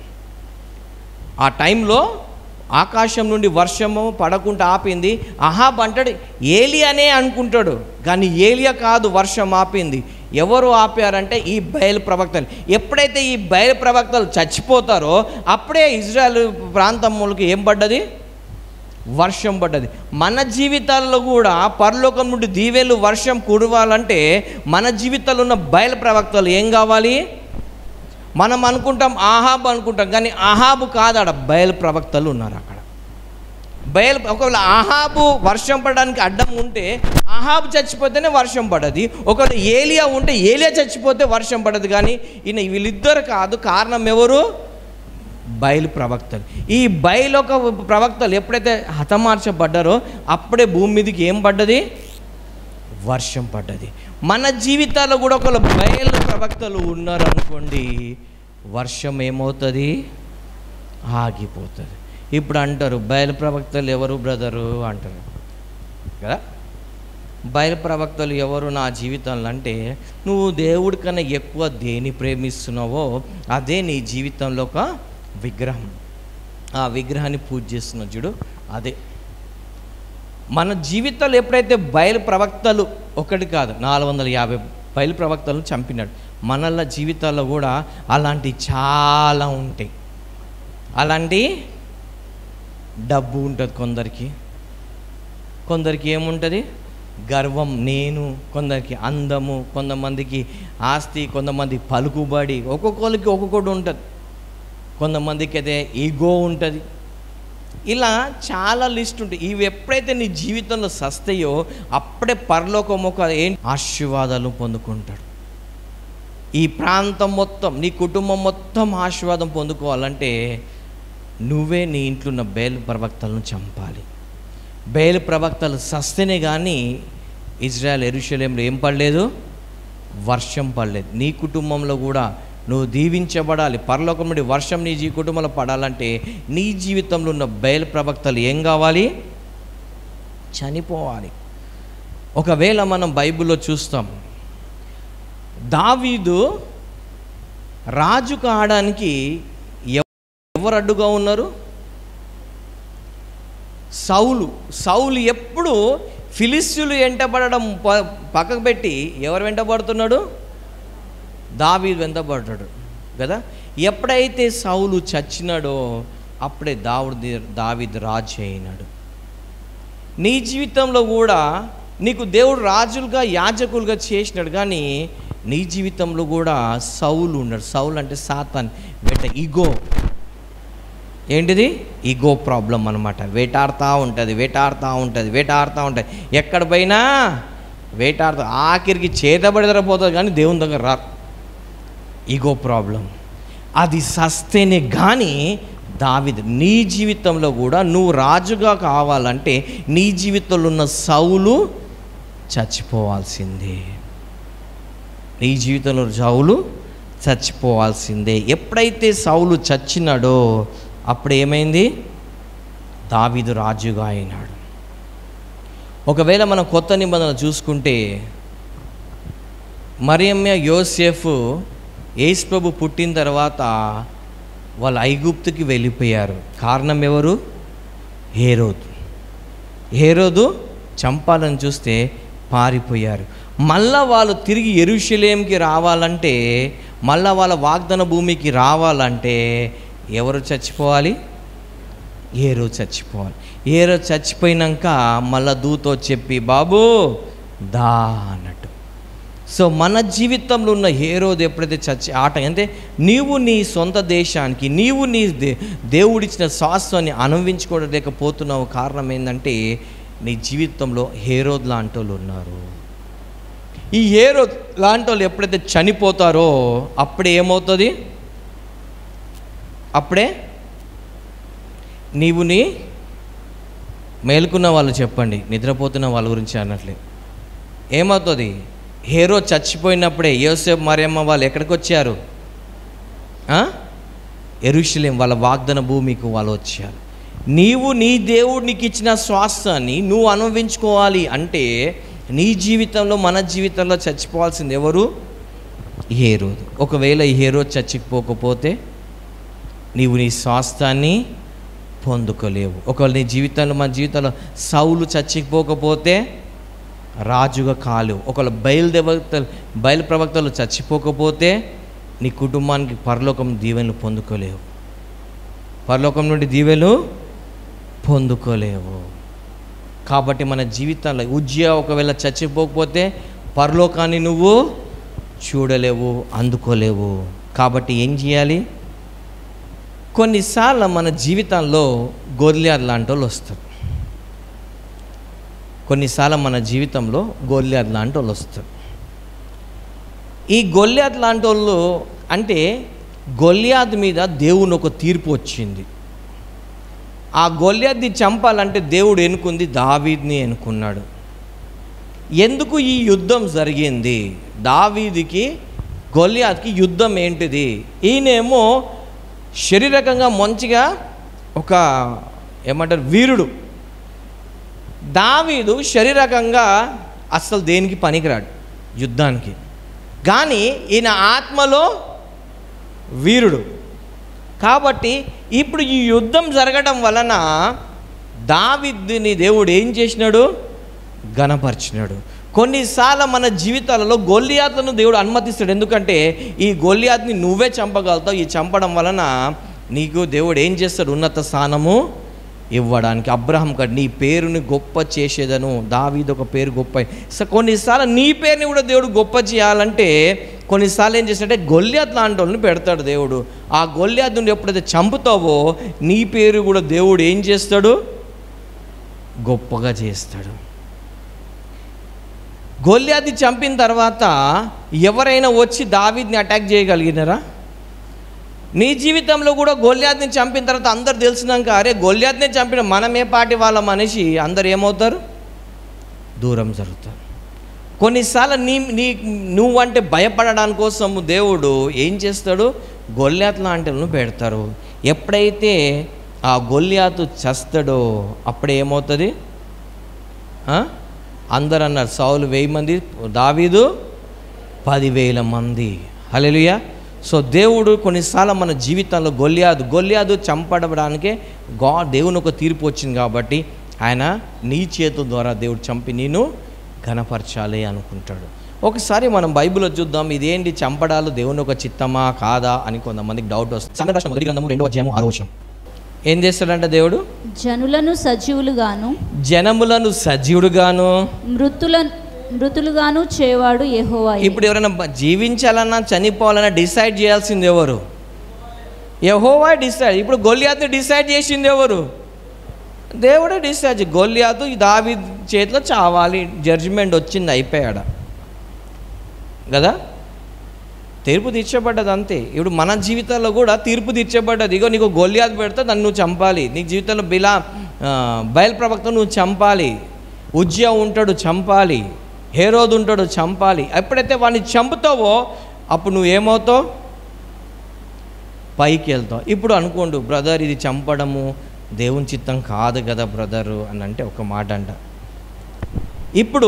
A: ఆ టైంలో ఆకాశం నుండి వర్షము పడకుండా ఆపింది అహాబ్ అంటాడు ఏలియానే అనుకుంటాడు కానీ ఏలియా కాదు వర్షం ఆపింది ఎవరు ఆపారంటే ఈ బయలు ప్రవక్తలు ఎప్పుడైతే ఈ బయలు ప్రవక్తలు చచ్చిపోతారో అప్పుడే ఇజ్రాయెల్ ప్రాంతములకు ఏం పడ్డది వర్షం పడ్డది మన జీవితాల్లో కూడా పరలోకం నుండి దీవెలు వర్షం కురవాలంటే మన జీవితాల్లో ఉన్న బయలు ప్రవక్తలు ఏం కావాలి మనం అనుకుంటాం ఆహాబు అనుకుంటాం కానీ ఆహాబు కాదు ఆడ బయలు ప్రవక్తలు ఉన్నారు అక్కడ బయలు ఒకవేళ ఆహాబు వర్షం పడడానికి అడ్డం ఉంటే ఆహాబు చచ్చిపోతేనే వర్షం పడది ఒకవేళ ఏలియా ఉంటే ఏలియా చచ్చిపోతే వర్షం పడదు కానీ ఈయన వీళ్ళిద్దరు కాదు కారణం ఎవరు బయలు ప్రవక్తలు ఈ బయలొక ప్రవక్తలు ఎప్పుడైతే హతమార్చబడ్డారో అప్పుడే భూమి మీదకి ఏం పడ్డది వర్షం పడ్డది మన జీవితాల్లో కూడా ఒకవేళ బయలు ప్రవక్తలు ఉన్నారు అనుకోండి వర్షం ఏమవుతుంది ఆగిపోతుంది ఇప్పుడు అంటారు బయలు ప్రవక్తలు ఎవరు బ్రదరు అంటారు కదా బయలు ప్రవక్తలు ఎవరు నా జీవితంలో అంటే నువ్వు దేవుడి కన్నా ఎక్కువ దేని ప్రేమిస్తున్నావో అదే నీ జీవితంలో ఒక విగ్రహం ఆ విగ్రహాన్ని పూజ చేస్తున్నావు చూడు అదే మన జీవితాలు ఎప్పుడైతే బయలు ప్రవక్తలు ఒకటి కాదు నాలుగు వందల యాభై బయలు ప్రవక్తలను చంపినాడు మనల జీవితాల్లో కూడా అలాంటివి చాలా ఉంటాయి అలాంటి డబ్బు ఉంటుంది కొందరికి కొందరికి ఏముంటుంది గర్వం నేను కొందరికి అందము కొంతమందికి ఆస్తి కొంతమంది పలుకుబడి ఒక్కొక్కరికి ఒక్కొక్కటి ఉంటుంది కొంతమందికి అయితే ఈగో ఉంటుంది ఇలా చాలా లిస్ట్ ఉంటాయి ఇవి ఎప్పుడైతే నీ జీవితంలో సస్తాయో అప్పుడే పరలోకం ఒక ఏం ఆశీర్వాదాలు పొందుకుంటాడు ఈ ప్రాంతం మొత్తం నీ కుటుంబం మొత్తం ఆశీర్వాదం పొందుకోవాలంటే నువ్వే నీ ఇంట్లో ఉన్న బేలు ప్రవక్తలను చంపాలి బేలు ప్రవక్తలు సస్తేనే కానీ ఇజ్రాయెల్ ఎరుషలేంలో ఏం పడలేదు వర్షం పడలేదు నీ కుటుంబంలో కూడా నువ్వు దీవించబడాలి పరలోకం నుండి వర్షం నీ జీ కుటుంబంలో పడాలంటే నీ జీవితంలో ఉన్న బయలు ప్రవక్తలు ఏం కావాలి చనిపోవాలి ఒకవేళ మనం బైబిల్లో చూస్తాం దావీదు రాజు కావడానికి ఎవ- ఎవరు అడ్డుగా ఉన్నారు సౌలు సౌలు ఎప్పుడు ఫిలిస్యులు వెంటబడడం ప- పక్కకు పెట్టి ఎవరు వెంటబడుతున్నాడు దావీదు వెంటబడ్డాడు కదా ఎప్పుడైతే సౌలు చచ్చినాడో అప్పుడే దావుడు దావీదు రాజు అయినాడు నీ జీవితంలో కూడా నీకు దేవుడు రాజులుగా యాజకులుగా చేసినాడు కానీ నీ జీవితంలో కూడా సౌలు ఉన్నాడు సౌలు అంటే సాతాన్ వెంట ఈగో ఏంటిది ఈగో ప్రాబ్లం అనమాట వేటాడుతూ ఉంటుంది వేటాడుతూ ఉంటుంది వేటాడుతూ ఉంటుంది ఎక్కడ పోయినా వేటాడుతూ ఆఖరికి చేతబడి దగ్గర పోతుంది కానీ దేవుని దగ్గర రా ఈగో ప్రాబ్లం అది సస్తేనే కానీ దావిది నీ జీవితంలో కూడా నువ్వు రాజుగా కావాలంటే నీ జీవితంలో ఉన్న సౌలు చచ్చిపోవాల్సిందే నీ జీవితంలో సౌలు చచ్చిపోవాల్సిందే ఎప్పుడైతే సౌలు చచ్చినాడో అప్పుడు ఏమైంది దావీదు రాజుగా అయినాడు ఒకవేళ మనం కొత్త నిబంధన చూసుకుంటే మరియమ్మ యోసేఫ్ యేసు ప్రభు పుట్టిన తర్వాత వాళ్ళు ఐగుప్తుకి వెళ్ళిపోయారు కారణం ఎవరు హేరోదు హేరోదు చంపాలని చూస్తే పారిపోయారు మళ్ళా వాళ్ళు తిరిగి ఎరుషలేంకి రావాలంటే మళ్ళా వాళ్ళ వాగ్దాన భూమికి రావాలంటే ఎవరు చచ్చిపోవాలి ఏ రోజు చచ్చిపోవాలి ఏ రోజు చచ్చిపోయినాక మళ్ళా దూతో చెప్పి బాబు దా అన్నట్టు సో మన జీవితంలో ఉన్న హేరోది ఎప్పుడైతే చచ్చి ఆట అంటే నీవు నీ సొంత దేశానికి నీవు నీ దే దేవుడిచ్చిన శాస్త్రాన్ని అనుభవించుకోలేకపోతున్నావు కారణం ఏంటంటే నీ జీవితంలో హేరోద్ లాంటి వాళ్ళు ఉన్నారు ఈ హేరోద్ లాంటి వాళ్ళు ఎప్పుడైతే చనిపోతారో అప్పుడే ఏమవుతుంది అప్పుడే నీవు నీ మేలుకున్న వాళ్ళు చెప్పండి నిద్రపోతున్న వాళ్ళ గురించి అన్నట్లే ఏమవుతుంది హేరో చచ్చిపోయినప్పుడే యోసేపు మరియమ్మ వాళ్ళు ఎక్కడికి వచ్చారు ఎరుషలేం వాళ్ళ వాగ్దాన భూమికి వాళ్ళు వచ్చారు నీవు నీ దేవుడు నీకు ఇచ్చిన శ్వాసాన్ని నువ్వు అనుభవించుకోవాలి అంటే నీ జీవితంలో మన జీవితంలో చచ్చిపోవాల్సింది ఎవరు హేరో ఒకవేళ ఈ హేరో చచ్చిపోకపోతే నీవు నీ స్వాస్థాన్ని పొందుకోలేవు ఒకవేళ నీ జీవితంలో మన జీవితంలో సౌలు చచ్చిపోకపోతే రాజుగా కాలేవు ఒకవేళ బయలుదేవతలు బయలు ప్రవక్తలు చచ్చిపోకపోతే నీ కుటుంబానికి పరలోకం దీవెనలు పొందుకోలేవు పరలోకం నుండి దీవెలు పొందుకోలేవు కాబట్టి మన జీవితంలో ఉజ్జయ ఒకవేళ చచ్చిపోకపోతే పరలోకాన్ని నువ్వు చూడలేవు అందుకోలేవు కాబట్టి ఏం చేయాలి కొన్నిసార్లు మన జీవితంలో గొర్రెలు లాంటి వాళ్ళు వస్తారు కొన్నిసార్లు మన జీవితంలో గొల్లియాద్ లాంటి వాళ్ళు వస్తారు ఈ గొల్లియాద్ లాంటి వాళ్ళు అంటే గొల్లియాద్ మీద దేవుని ఒక తీర్పు వచ్చింది ఆ గొల్లియాద్ని చంపాలంటే దేవుడు ఎన్నుకుంది దావీద్ని ఎన్నుకున్నాడు ఎందుకు ఈ యుద్ధం జరిగింది దావీదికి గొల్లియాద్కి యుద్ధం ఏంటిది ఈయనేమో శరీరకంగా మంచిగా ఒక ఏమంటారు వీరుడు దావీదు శరీరకంగా అస్సలు దేనికి పనికిరాడు యుద్ధానికి కానీ ఈయన ఆత్మలో వీరుడు కాబట్టి ఇప్పుడు ఈ యుద్ధం జరగడం వలన దావిద్ని దేవుడు ఏం చేసినాడు గణపరిచినాడు కొన్నిసార్లు మన జీవితాలలో గొల్లియాత్లను దేవుడు అనుమతిస్తాడు ఎందుకంటే ఈ గొల్లియాత్ని నువ్వే చంపగలుగుతావు ఈ చంపడం వలన నీకు దేవుడు ఏం చేస్తాడు ఉన్నత స్థానము ఇవ్వడానికి అబ్రహం కాదు నీ పేరుని గొప్ప చేసేదను దావీదు ఒక పేరు గొప్ప సో కొన్నిసార్లు నీ పేరుని కూడా దేవుడు గొప్ప చేయాలంటే కొన్నిసార్లు ఏం చేస్తాడంటే గొల్లియాత్ లాంటి వాళ్ళని పెడతాడు దేవుడు ఆ గొల్లియాత్ నుండి ఎప్పుడైతే చంపుతావో నీ పేరు కూడా దేవుడు ఏం చేస్తాడు గొప్పగా చేస్తాడు గొల్లియాది చంపిన తర్వాత ఎవరైనా వచ్చి దావీద్ని అటాక్ చేయగలిగినారా నీ జీవితంలో కూడా గొల్లియాద్ని చంపిన తర్వాత అందరు తెలిసినాక అరే గొల్లియాద్ని చంపిన మనమే పాటి వాళ్ళ మనిషి అందరు ఏమవుతారు దూరం జరుగుతారు కొన్నిసార్లు నీ నీ నువ్వంటే భయపడడానికి కోసం దేవుడు ఏం చేస్తాడు గొల్లియాత్ లాంటి వాళ్ళను పెడతారు ఎప్పుడైతే ఆ గొల్లియాతు చస్తాడో అప్పుడు ఏమవుతుంది ఆ? అందరు అన్నారు సౌలు వెయ్యి మంది దావీదు పదివేల మంది హల్లెలూయా సో దేవుడు కొన్నిసార్లు మన జీవితంలో గొల్లియాదు గొల్లియాదు చంపడడానికే గా దేవుని ఒక తీర్పు వచ్చింది కాబట్టి ఆయన నీ చేతుల ద్వారా దేవుడు చంపి నేను ఘనపరచాలి అనుకుంటాడు ఒకసారి మనం బైబిల్లో చూద్దాం ఇదేంటి చంపడాలు దేవుని ఒక చిత్తమా కాదా అని కొంతమందికి డౌట్ వస్తుంది సంఘటన మొదటి గ్రంథము రెండో అధ్యాయము ఆరో వచనం ఏం చేస్తాడంట దేవుడు
B: జనులను సజీవులుగాను
A: జనములను సజీవుడుగాను
B: మృతుల మృతులుగాను చేవాడు యెహోవా
A: ఇప్పుడు ఎవరైనా బ- జీవించాలన్నా చనిపోవాలన్నా డిసైడ్ చేయాల్సింది ఎవరు యహోవా డిసైడ్ ఇప్పుడు గొల్లియాతు డిసైడ్ చేసింది ఎవరు దేవుడే డిసైడ్ చే- గొల్లియాతు ఈ దావి చేతిలో చావాలి జడ్జిమెంట్ వచ్చింది అయిపోయాడ కదా తీర్పు తీర్చబడ్డది అంతే ఇప్పుడు మన జీవితంలో కూడా తీర్పు తీర్చబడ్డది ఇగో నీకు గొల్లియాతు పెడితే దాన్ని నువ్వు చంపాలి నీ జీవితంలో బిలా ఆ, బయలు ప్రవక్త నువ్వు చంపాలి ఉజ్జయ ఉంటాడు చంపాలి హేరోదు ఉంటాడు చంపాలి ఎప్పుడైతే వాడిని చంపుతావో అప్పుడు నువ్వు ఏమవుతావు పైకి వెళ్తావు ఇప్పుడు అనుకోండు బ్రదర్ ఇది చంపడము దేవుని చిత్తం కాదు కదా బ్రదరు అని అంటే ఒక మాట అంట ఇప్పుడు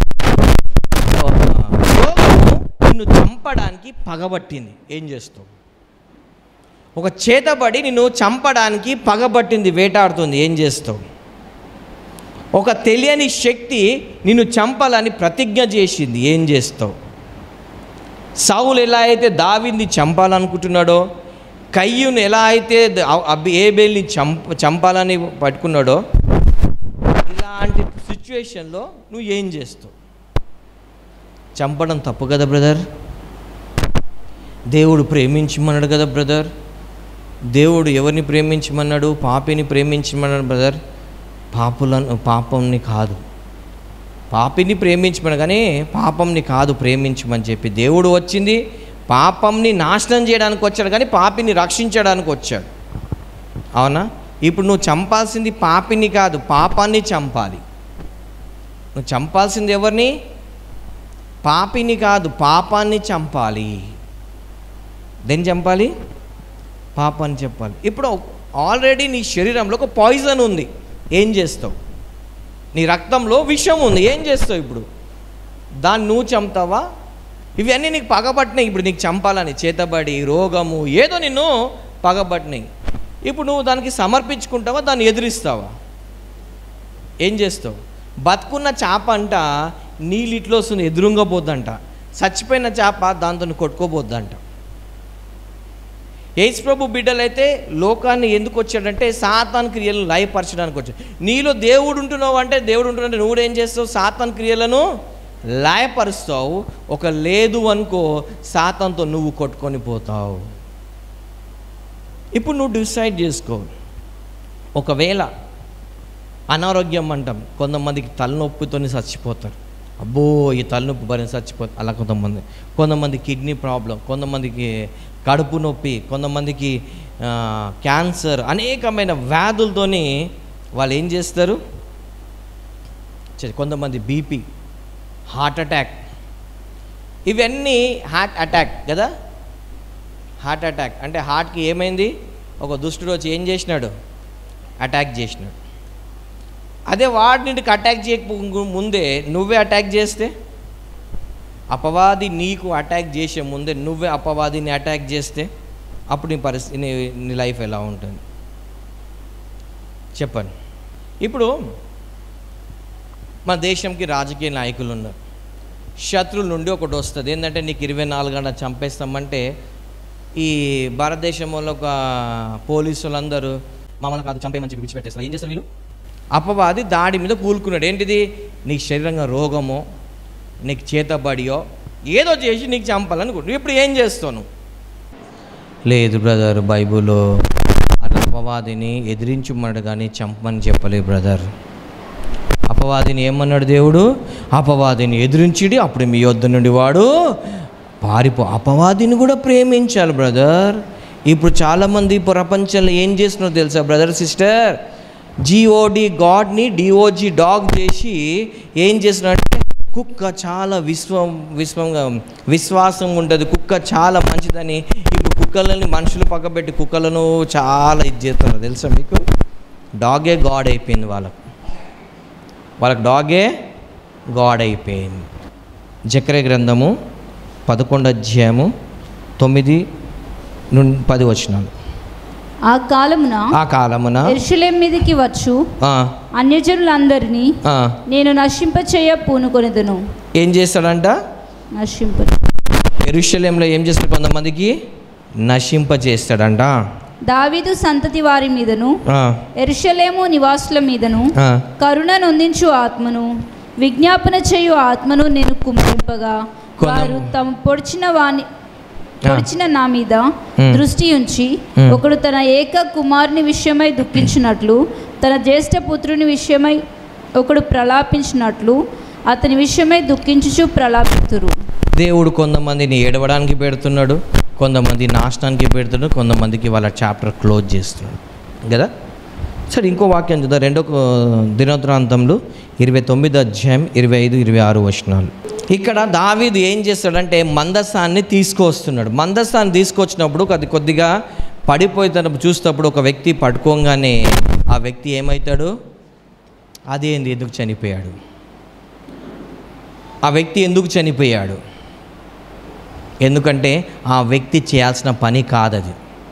A: రోగము నిన్ను చంపడానికి పగబట్టింది ఏం చేస్తావు ఒక చేతబడి నిన్ను చంపడానికి పగబట్టింది వేటాడుతుంది ఏం చేస్తావు ఒక తెలియని శక్తి నిన్ను చంపాలని ప్రతిజ్ఞ చేసింది ఏం చేస్తావు సౌలు ఎలా అయితే దావిని చంపాలనుకుంటున్నాడో కయ్యూను ఎలా అయితే ద- అబ్ ఏబేల్ని చంప చంపాలని పట్టుకున్నాడో ఇలాంటి సిచ్యువేషన్లో నువ్వు ఏం చేస్తావు చంపడం తప్పు కదా బ్రదర్ దేవుడు ప్రేమించమన్నాడు కదా బ్రదర్ దేవుడు ఎవరిని ప్రేమించమన్నాడు పాపిని ప్రేమించమన్నాడు బ్రదర్ పాపులను పాపంని కాదు పాపిని ప్రేమించమని కానీ పాపంని కాదు ప్రేమించమని చెప్పి దేవుడు వచ్చింది పాపంని నాశనం చేయడానికి వచ్చాడు కానీ పాపిని రక్షించడానికి వచ్చాడు అవునా ఇప్పుడు నువ్వు చంపాల్సింది పాపిని కాదు పాపాన్ని చంపాలి నువ్వు చంపాల్సింది ఎవరిని పాపిని కాదు పాపాన్ని చంపాలి దేన్ని చంపాలి పాపాన్ని చెప్పాలి ఇప్పుడు ఆల్రెడీ నీ శరీరంలో ఒక పాయిజన్ ఉంది ఏం చేస్తావు నీ రక్తంలో విషం ఉంది ఏం చేస్తావు ఇప్పుడు దాన్ని నువ్వు చంపుతావా ఇవన్నీ నీకు పగబట్టినాయి ఇప్పుడు నీకు చంపాలని చేతబడి రోగము ఏదో నిన్ను పగబట్టినాయి ఇప్పుడు నువ్వు దానికి సమర్పించుకుంటావా దాన్ని ఎదిరిస్తావా ఏం చేస్తావు బతుకున్న చేప అంట నీళ్ళు ఇట్లా వస్తుంది ఎదురుగా పోద్దంట చచ్చిపోయిన చేప దాంతో కొట్టుకోబోద్దంట యేసు ప్రభు బిడ్డలైతే లోకాన్ని ఎందుకు వచ్చాడంటే సాతాన్ క్రియలను లయపరచడానికి వచ్చాడు నీలో దేవుడు ఉంటున్నావు అంటే దేవుడు ఉంటున్నాడు నువ్వు ఏం చేస్తావు సాతాన్ క్రియలను లయపరుస్తావు ఒక లేదు అనుకో సాతంతో నువ్వు కొట్టుకొని పోతావు ఇప్పుడు నువ్వు డిసైడ్ చేసుకో ఒకవేళ అనారోగ్యం అంటాం కొంతమందికి తలనొప్పితో చచ్చిపోతారు అబ్బో ఈ తలనొప్పి భరించి చచ్చిపోతారు అలా కొంతమంది కొంతమంది కిడ్నీ ప్రాబ్లం కొంతమందికి కడుపు నొప్పి కొంతమందికి ఆ, క్యాన్సర్ అనేకమైన వ్యాధులతోని వాళ్ళు ఏం చేస్తారు చే- కొంతమంది బీపీ హార్ట్ అటాక్ ఇవన్నీ హార్ట్ అటాక్ కదా హార్ట్ అటాక్ అంటే హార్ట్కి ఏమైంది ఒక దుష్టుడు వచ్చి ఏం చేసినాడు అటాక్ చేసినాడు అదే వాడి నీకు అటాక్ చేయక ముందే నువ్వే అటాక్ చేస్తే అపవాది నీకు అటాక్ చేసే ముందే నువ్వే అపవాదిని అటాక్ చేస్తే అప్పుడు నీ పరిస్థితి నీ నీ లైఫ్ ఎలా ఉంటుంది చెప్పండి ఇప్పుడు మన దేశంకి రాజకీయ నాయకులు ఉన్నారు శత్రువుల నుండి ఒకటి వస్తుంది ఏంటంటే నీకు ఇరవై నాలుగు గంటలు చంపేస్తామంటే ఈ భారతదేశంలో ఒక పోలీసులందరూ మమ్మల్ని కాదు చంపేయమని చెప్పి విడిచిపెట్టేస్తారు ఏం చేస్తారు వీళ్ళు అపవాది దాడి మీద కూలుకున్నాడు ఏంటిది నీకు శరీరంగా రోగమో నీకు చేతబడియో ఏదో చేసి నీకు చంపాలనుకుంటు ఇప్పుడు ఏం చేస్తావు లేదు బ్రదర్ బైబుల్లో అట్లా అపవాదిని ఎదిరించమన్నాడు కానీ చంపమని చెప్పలేదు బ్రదర్ అపవాదిని ఏమన్నాడు దేవుడు అపవాదిని ఎదిరించిడి అప్పుడు మీ యొద్ద నుండి వాడు పారిపో అపవాదిని కూడా ప్రేమించాలి బ్రదర్ ఇప్పుడు చాలామంది ప్రపంచంలో ఏం చేస్తున్నారో తెలుసా బ్రదర్ సిస్టర్ జిఓడి గాడ్ని డిఓజి డాగ్ చేసి ఏం చేస్తున్నారంటే కుక్క చాలా విశ్వం విశ్వంగా విశ్వాసం ఉంటుంది కుక్క చాలా మంచిదని ఇప్పుడు కుక్కలని మనుషులు పక్కబెట్టి కుక్కలను చాలా ఇది చేస్తున్నారు తెలుసా మీకు డాగే గాడ్ అయిపోయింది వాళ్ళకు వాళ్ళకి డాగే గాడ్ అయిపోయింది జక్ర గ్రంథము పదకొండు అధ్యాయము తొమ్మిది నుండి పది వచనాలు
B: ఆ కాలమున
A: ఆ కాలమున
B: ఎరుషలేం మీదికి వచ్చు
A: ఆ,
B: అన్యజనులందరినీ
A: ఆ,
B: నేను నశింపచేయ పూనుకొనిదను
A: ఏం చేస్తాడంట
B: నశింప
A: ఎరుషలేంలో ఏం చేస్తాడు కొంతమందికి నశింప చేస్తాడంట
B: దావీదు సంతతి వారి మీదను
A: ఆ,
B: ఎరుషలేము నివాసుల మీదను
A: ఆ,
B: కరుణ నొందించు ఆత్మను విజ్ఞాపన చేయు ఆత్మను నేను కుమ్మరింపగా
A: కొన-
B: వారు తమ పొడిచిన వాని పొడిచిన నా మీద
A: Hmm.
B: దృష్టి ఉంచి
A: Hmm.
B: ఒకడు తన ఏక కుమారుని విషయమై దుఃఖించినట్లు తన జ్యేష్ఠ పుత్రుని విషయమై ఒకడు ప్రలాపించినట్లు అతని విషయమై దుఃఖించుచు ప్రలాపితురు
A: దేవుడు కొంతమందిని ఏడవడానికి పెడుతున్నాడు కొంతమంది నాశనానికి పెడుతున్నాడు కొంతమందికి వాళ్ళ చాప్టర్ క్లోజ్ చేస్తున్నాడు కదా సరే ఇంకో వాక్యం చూద్దాం రెండో కొ- దినోత్రాంతంలో ఇరవై తొమ్మిది అధ్యాయం ఇరవై ఐదు ఇరవై ఆరు వచనాలు ఇక్కడ దావీదు ఏం చేస్తాడంటే మందస్థాన్ని తీసుకొస్తున్నాడు మందస్థాన్ని తీసుకొచ్చినప్పుడు అది కొద్దిగా పడిపోయి తన చూసినప్పుడు ఒక వ్యక్తి పట్టుకోగానే ఆ వ్యక్తి ఏమవుతాడు అదేంది ఎందుకు చనిపోయాడు ఆ వ్యక్తి ఎందుకు చనిపోయాడు ఎందుకంటే ఆ వ్యక్తి చేయాల్సిన పని కాదది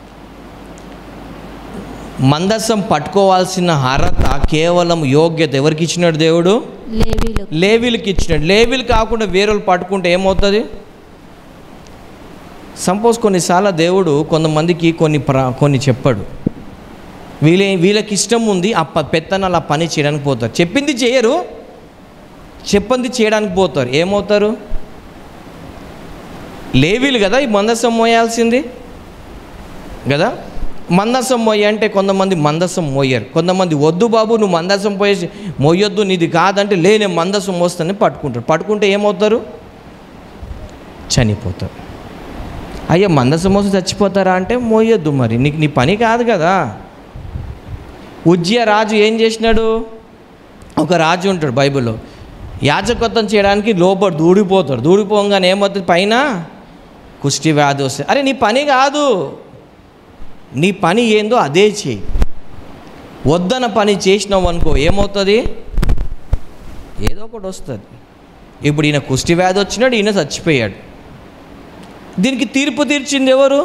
A: మందసం పట్టుకోవాల్సిన అర్హత కేవలం యోగ్యత ఎవరికి ఇచ్చినాడు దేవుడు
B: లేవీలు
A: లేవీలకి ఇచ్చినాడు లేవీలు కాకుండా వేరే పట్టుకుంటే ఏమవుతుంది సంపోజ్ కొన్నిసార్లు దేవుడు కొంతమందికి కొన్ని ప్ర కొన్ని చెప్పాడు వీళ్ళే వీళ్ళకి ఇష్టం ఉంది ఆ ప- పెత్తనాలు ఆ పని చేయడానికి పోతారు చెప్పింది చేయరు చెప్పింది చేయడానికి పోతారు ఏమవుతారు లేవీలు కదా ఈ మందసం మోయాల్సింది కదా మందసం మోయ అంటే కొంతమంది మందసం మోయరు కొంతమంది వద్దు బాబు నువ్వు మందసం పోయేసి మోయొద్దు నీది కాదంటే లేనే మందసం మోస్తానని పట్టుకుంటారు పట్టుకుంటే ఏమవుతారు చనిపోతారు అయ్యో మందసం మోసి చచ్చిపోతారా అంటే మోయొద్దు మరి నీకు నీ పని కాదు కదా ఉజ్జయ రాజు ఏం చేసినాడు ఒక రాజు ఉంటాడు బైబిల్లో యాజకత్వం చేయడానికి లోపల దూడిపోతాడు దూడిపోగానే ఏమవుతుంది పైన కుష్టి వ్యాధి వస్తుంది అరే నీ పని కాదు నీ పని ఏందో అదే చేయి వద్దన పని చేసినావు అనుకో ఏమవుతుంది ఏదో ఒకటి వస్తుంది ఇప్పుడు ఈయన కుష్టి వ్యాధి వచ్చినాడు ఈయన చచ్చిపోయాడు దీనికి తీర్పు తీర్చింది ఎవరు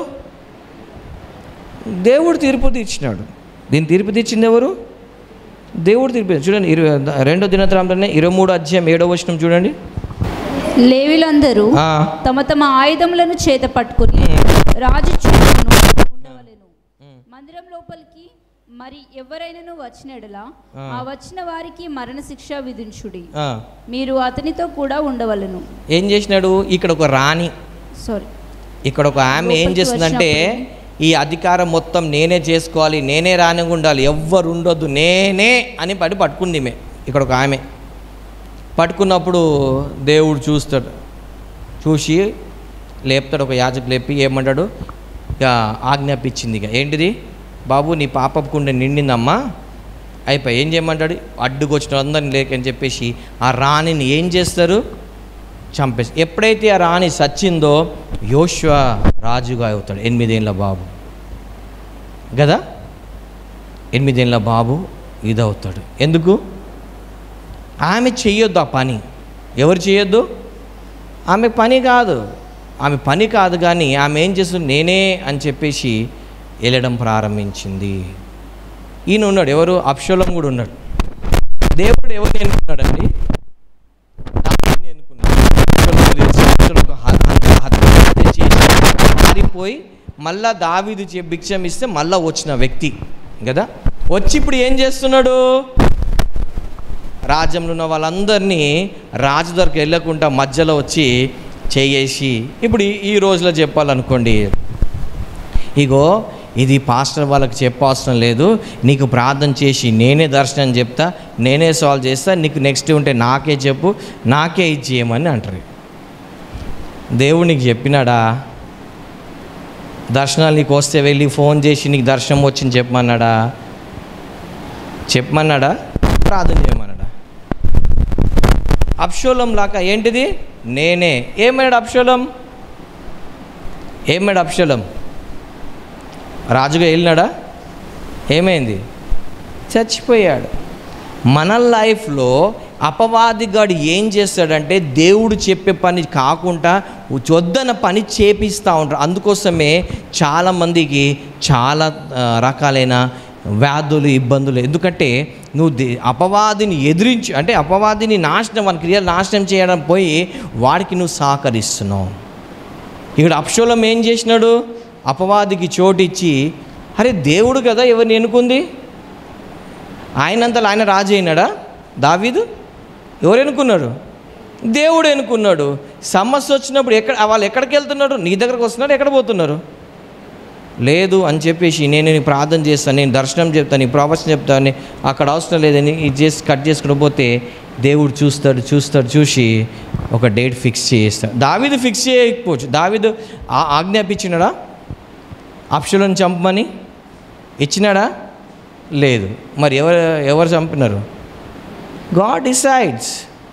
A: దేవుడు తీర్పు తీర్చినాడు దీని తీర్పు తీర్చింది ఎవరు దేవుడు తీర్పు తీర్చి- చూడండి ఇరవై రెండో దినత్రాంలోనే ఇరవై మూడు అధ్యాయం ఏడో వచనం చూడండి
B: లేవీలందరూ
A: ఆ,
B: తమ తమ ఆయుధములను చేత పట్టుకుని రాజు చుట్టూను ఉండవలెను మందిరం లోపలికి మరి ఎవరైనాను వచ్చినడలా ఆ వచ్చిన వారికి మరణశిక్ష విధించుడి
A: ఆ.
B: మీరు అతనితో కూడా ఉండవలెను
A: ఏం చేసినాడు ఇక్కడ ఒక రాణి
B: సారీ
A: ఇక్కడ ఒక ఆమె ఏం
B: లోపలికి
A: చేస్తుందంటే ఈ అధికారం మొత్తం నేనే చేసుకోవాలి నేనే రానిగా ఉండాలి ఎవ్వరు ఉండొద్దు నేనే అని పడి పట్టుకుంది ఈమె ఇక్కడ ఒక ఆమె పట్టుకున్నప్పుడు దేవుడు చూస్తాడు చూసి లేపుతాడు ఒక యాజకు లేపి ఏమంటాడు ఇక ఆజ్ఞాపించింది ఇక ఏంటిది బాబు నీ పాపపు కుండ నిండిందమ్మా అయిపోయి ఏం చేయమంటాడు అడ్డుకొచ్చిన అందరిని లేకని చెప్పేసి ఆ రాణిని ఏం చేస్తారు చంపేసి ఎప్పుడైతే ఆ రాణి సచ్చిందో యోశ్వ రాజుగా అవుతాడు ఎనిమిదేళ్ళ బాబు కదా ఎనిమిదేళ్ళ బాబు ఇదవుతాడు ఎందుకు ఆమె చెయ్యొద్దు ఆ పని ఎవరు చేయొద్దు ఆమె పని కాదు ఆమె పని కాదు కానీ ఆమె ఏం చేస్తుంది నేనే అని చెప్పేసి వెళ్ళడం ప్రారంభించింది ఈయన ఉన్నాడు ఎవరు అప్షోలం కూడా ఉన్నాడు దేవుడు ఎవరిని ఎన్నుకున్నాడండి దావీదుని ఎన్నుకున్నాడు అప్షలోము తెలిసి అప్షలోము హ- హత్య- హత్య చేసి పారిపోయి మళ్ళా దావీదు చే భిక్షం ఇస్తే మళ్ళా వచ్చిన వ్యక్తి కదా వచ్చి ఇప్పుడు ఏం చేస్తున్నాడు రాజ్యంలో ఉన్న వాళ్ళందరినీ రాజు దగ్గరికి వెళ్ళకుండా మధ్యలో వచ్చి చేయేసి ఇప్పుడు ఈ- ఈ రోజులో చెప్పాలనుకోండి ఇగో ఇది పాస్టర్ వాళ్ళకి చెప్పవసరం లేదు నీకు ప్రార్థన చేసి నేనే దర్శనం చెప్తా నేనే సాల్వ్ చేస్తా నీకు నెక్స్ట్ ఉంటే నాకే చెప్పు నాకే ఇది చేయమని అంటారు దేవుడు నీకు చెప్పినాడా దర్శనాలు నీకు వస్తే వెళ్ళి ఫోన్ చేసి నీకు దర్శనం వచ్చింది చెప్పమన్నాడా చెప్పమన్నాడా ప్రార్థన చేయమన్నాడా అప్షోలం లాగా ఏంటిది నేనే ఏమన్నాడు అప్షోలం ఏమన్నాడు అప్షోలం రాజుగా వెళ్ళినాడా ఏమైంది చచ్చిపోయాడు మన లైఫ్లో అపవాదిగాడు ఏం చేస్తాడంటే దేవుడు చెప్పే పని కాకుండా వద్దన పని చేపిస్తూ ఉంటాడు అందుకోసమే చాలామందికి చాలా ఆ, రకాలైన వ్యాధులు ఇబ్బందులు ఎందుకంటే నువ్వు దే- అపవాదిని ఎదిరించి అంటే అపవాదిని నాశనం వాని క్రియలు నాశనం చేయడం పోయి వాడికి నువ్వు సహకరిస్తున్నావు ఇక్కడ అప్షోలం ఏం చేసినాడు అపవాదికి చోటిచ్చి అరే దేవుడు కదా ఎవరిని ఎన్నుకుంది ఆయనంతలో ఆయన రాజు అయినాడా దావీదు ఎవరు ఎన్నుకున్నాడు దేవుడు ఎన్నుకున్నాడు సమస్య వచ్చినప్పుడు ఎక్కడ వాళ్ళు ఎక్కడికి వెళ్తున్నాడు నీ దగ్గరకు వస్తున్నారు ఎక్కడ పోతున్నారు లేదు అని చెప్పేసి నేను నీకు ప్రార్థన చేస్తాను నేను దర్శనం చెప్తాను నీ ప్రవచనం చెప్తాను అక్కడ అవసరం లేదని ఇది చేసి కట్ చేసుకుని పోతే దేవుడు చూస్తాడు చూస్తాడు చూసి ఒక డేట్ ఫిక్స్ చేస్తాడు దావీదు ఫిక్స్ చేయకపోవచ్చు దావీదు ఆ- ఆజ్ఞాపించినాడా అప్షులను చంపమని ఇచ్చినాడా లేదు మరి ఎవరు ఎవరు చంపినారు గాడ్ డిసైడ్స్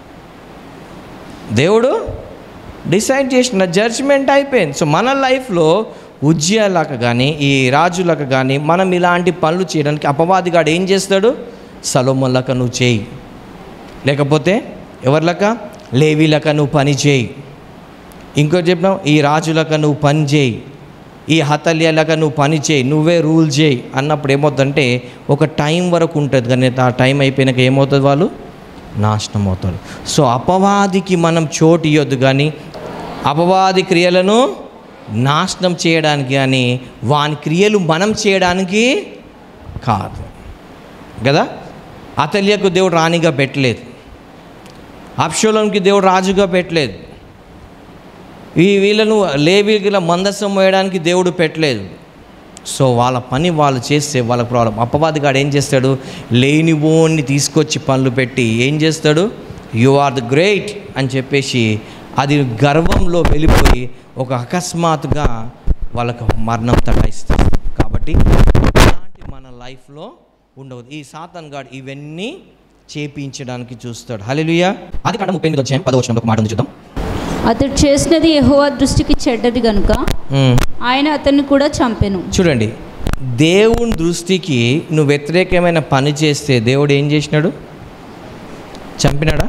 A: దేవుడు డిసైడ్ చేసిన జడ్జ్మెంట్ అయిపోయింది సో మన లైఫ్లో ఉజ్జయాలకు కానీ ఈ రాజులకు కానీ మనం ఇలాంటి పనులు చేయడానికి అపవాదిగాడు ఏం చేస్తాడు సలోమన్లక నువ్వు చేయి లేకపోతే ఎవరిలక లేవీలక నువ్వు పని చేయి ఇంకో చెప్పినావు ఈ రాజులక నువ్వు పని చేయి ఈ హతల్యాలక నువ్వు పని చేయి నువ్వే రూల్ చేయి అన్నప్పుడు ఏమవుతుందంటే ఒక టైం వరకు ఉంటుంది కానీ ఆ టైం అయిపోయినాక ఏమవుతుంది వాళ్ళు నాశనం అవుతారు సో అపవాదికి మనం చోటు ఇవ్వద్దు కానీ అపవాది క్రియలను నాశనం చేయడానికి కానీ వాని క్రియలు మనం చేయడానికి కాదు కదా అతల్యకు దేవుడు రాణిగా పెట్టలేదు అప్షోలంకి దేవుడు రాజుగా పెట్టలేదు ఈ వీళ్ళను లేవీల మందస్సం వేయడానికి దేవుడు పెట్టలేదు సో వాళ్ళ పని వాళ్ళు చేస్తే వాళ్ళ ప్రాబ్లం అప్పవాదిగాడు ఏం చేస్తాడు లేనిపోని తీసుకొచ్చి పనులు పెట్టి ఏం చేస్తాడు యు ఆర్ ద గ్రేట్ అని చెప్పేసి అది గర్వంలో వెళ్ళిపోయి ఒక అకస్మాత్తుగా వాళ్ళకు మరణం తటాయిస్తుంది కాబట్టి అలాంటి మన లైఫ్లో ఉండవద్దు ఈ సాతాన్ గాడు ఇవన్నీ చేపించడానికి చూస్తాడు హల్లెలూయా అది కాడ ముప్పై ఎనిమిది వచ్చాయి పదవచనంలో ఒక మాట ఉంది చూద్దాం
B: అతడు చేసినది యెహోవా దృష్టికి చెడ్డది గనుక
A: ఉమ్.
B: ఆయన అతన్ని కూడా చంపెను
A: చూడండి దేవుని దృష్టికి నువ్వు వ్యతిరేకమైన పని చేస్తే దేవుడు ఏం చేసినాడు చంపినాడా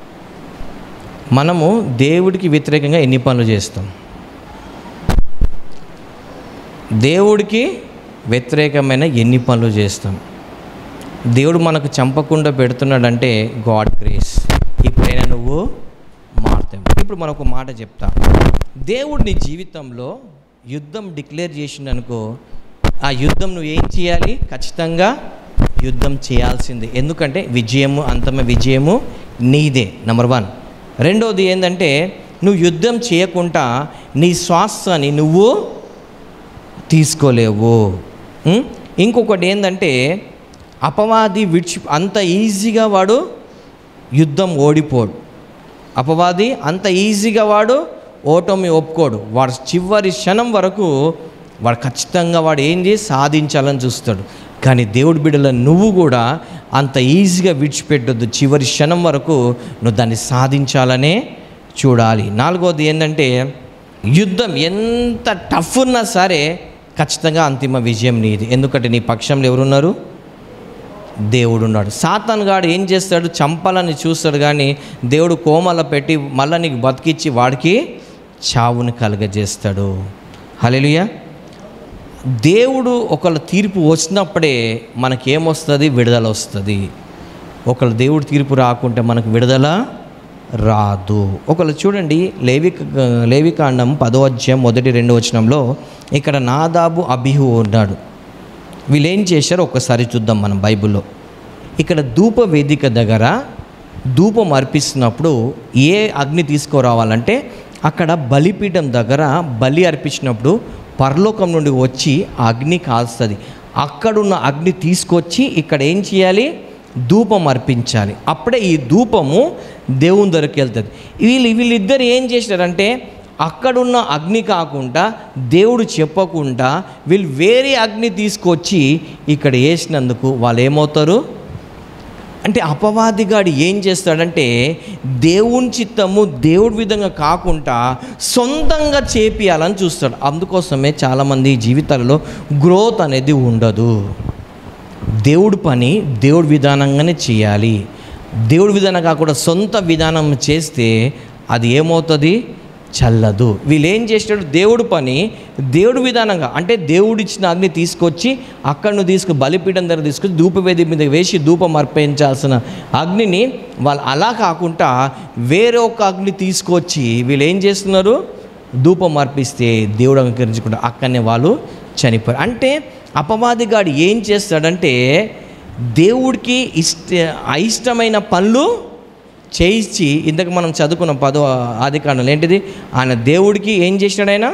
A: మనము దేవుడికి వ్యతిరేకంగా ఎన్ని పనులు చేస్తాం దేవుడికి వ్యతిరేకమైన ఎన్ని పనులు చేస్తాం దేవుడు మనకు చంపకుండా పెడుతున్నాడంటే గాడ్ గ్రేస్ ఇప్పుడైనా నువ్వు మారుతావు ఇప్పుడు మనకు మాట చెప్తా దేవుడు నీ జీవితంలో యుద్ధం డిక్లేర్ చేసిండనుకో ఆ యుద్ధం నువ్వు ఏం చేయాలి ఖచ్చితంగా యుద్ధం చేయాల్సిందే ఎందుకంటే విజయము అంతమే విజయము నీదే నెంబర్ వన్ రెండోది ఏంటంటే నువ్వు యుద్ధం చేయకుండా నీ శ్వాసని నువ్వు తీసుకోలేవు ఉం? ఇంకొకటి ఏంటంటే అపవాది విడిచి అంత ఈజీగా వాడు యుద్ధం ఓడిపోడు అపవాది అంత ఈజీగా వాడు ఓటమి ఒప్పుకోడు వాడు చివరి క్షణం వరకు వాడు ఖచ్చితంగా వాడు ఏంది సాధించాలని చూస్తాడు కానీ దేవుడి బిడ్డల నువ్వు కూడా అంత ఈజీగా విడిచిపెట్టొద్దు చివరి క్షణం వరకు నువ్వు దాన్ని సాధించాలనే చూడాలి నాలుగోది ఏంటంటే యుద్ధం ఎంత టఫ్ ఉన్నా సరే ఖచ్చితంగా అంతిమ విజయం నీది ఎందుకంటే నీ పక్షంలో ఎవరున్నారు దేవుడు ఉన్నాడు సాతాన్ గాడు ఏం చేస్తాడు చంపాలని చూస్తాడు కానీ దేవుడు కోమల పెట్టి మళ్ళీ నీకు బతికిచ్చి వాడికి చావుని కలుగజేస్తాడు హల్లెలూయా దేవుడు ఒకళ్ళ తీర్పు వచ్చినప్పుడే మనకేమొస్తుంది విడుదల వస్తుంది ఒకళ్ళ దేవుడు తీర్పు రాకుంటే మనకు విడుదల రాదు ఒకళ్ళు చూడండి లేవిక లేవికాండం పదో అధ్యాయం మొదటి రెండు వచనంలో ఇక్కడ నాదాబు అభిహు ఉన్నాడు వీళ్ళు ఏం చేశారో ఒక్కసారి చూద్దాం మనం బైబిల్లో ఇక్కడ ధూప వేదిక దగ్గర ధూపం అర్పిస్తున్నప్పుడు ఏ అగ్ని తీసుకురావాలంటే అక్కడ బలిపీఠం దగ్గర బలి అర్పించినప్పుడు పరలోకం నుండి వచ్చి ఆ అగ్ని కాల్స్తుంది అక్కడున్న అగ్ని తీసుకొచ్చి ఇక్కడ ఏం చేయాలి ధూపం అర్పించాలి అప్పుడే ఈ ధూపము దేవుని దగ్గరికి వెళ్తుంది వీళ్ళు వీళ్ళిద్దరు ఏం చేశారంటే అక్కడున్న అగ్ని కాకుండా దేవుడు చెప్పకుండా వీళ్ళు వేరే అగ్ని తీసుకొచ్చి ఇక్కడ వేసినందుకు వాళ్ళు ఏమవుతారు అంటే అపవాదిగాడు ఏం చేస్తాడంటే దేవుని చిత్తము దేవుడి విధంగా కాకుండా సొంతంగా చేపియాలని చూస్తాడు అందుకోసమే చాలామంది జీవితాలలో గ్రోత్ అనేది ఉండదు దేవుడి పని దేవుడి విధానంగానే చేయాలి దేవుడి విధానం కాకుండా సొంత విధానం చేస్తే అది ఏమవుతుంది చల్లదు వీళ్ళు ఏం చేసినాడు దేవుడి పని దేవుడి విధానంగా అంటే దేవుడిచ్చిన అగ్ని తీసుకొచ్చి అక్కడ నువ్వు తీసుకు బలిపీఠం దగ్గర తీసుకొచ్చి ధూపవేది మీద వేసి ధూపం అర్పించాల్సిన అగ్నిని వాళ్ళు అలా కాకుండా వేరే ఒక అగ్ని తీసుకొచ్చి వీళ్ళు ఏం చేస్తున్నారు ధూపం అర్పిస్తే దేవుడు అంగీకరించకుండా అక్కడనే వాళ్ళు చనిపోయారు అంటే అపవాదిగాడు ఏం చేస్తాడంటే దేవుడికి ఇష్ట అయిష్టమైన పనులు చేయించి ఇంతకు మనం చదువుకున్న పదో ఆది కాండంలో ఏంటిది ఆయన దేవుడికి ఏం చేసినాడు ఆయన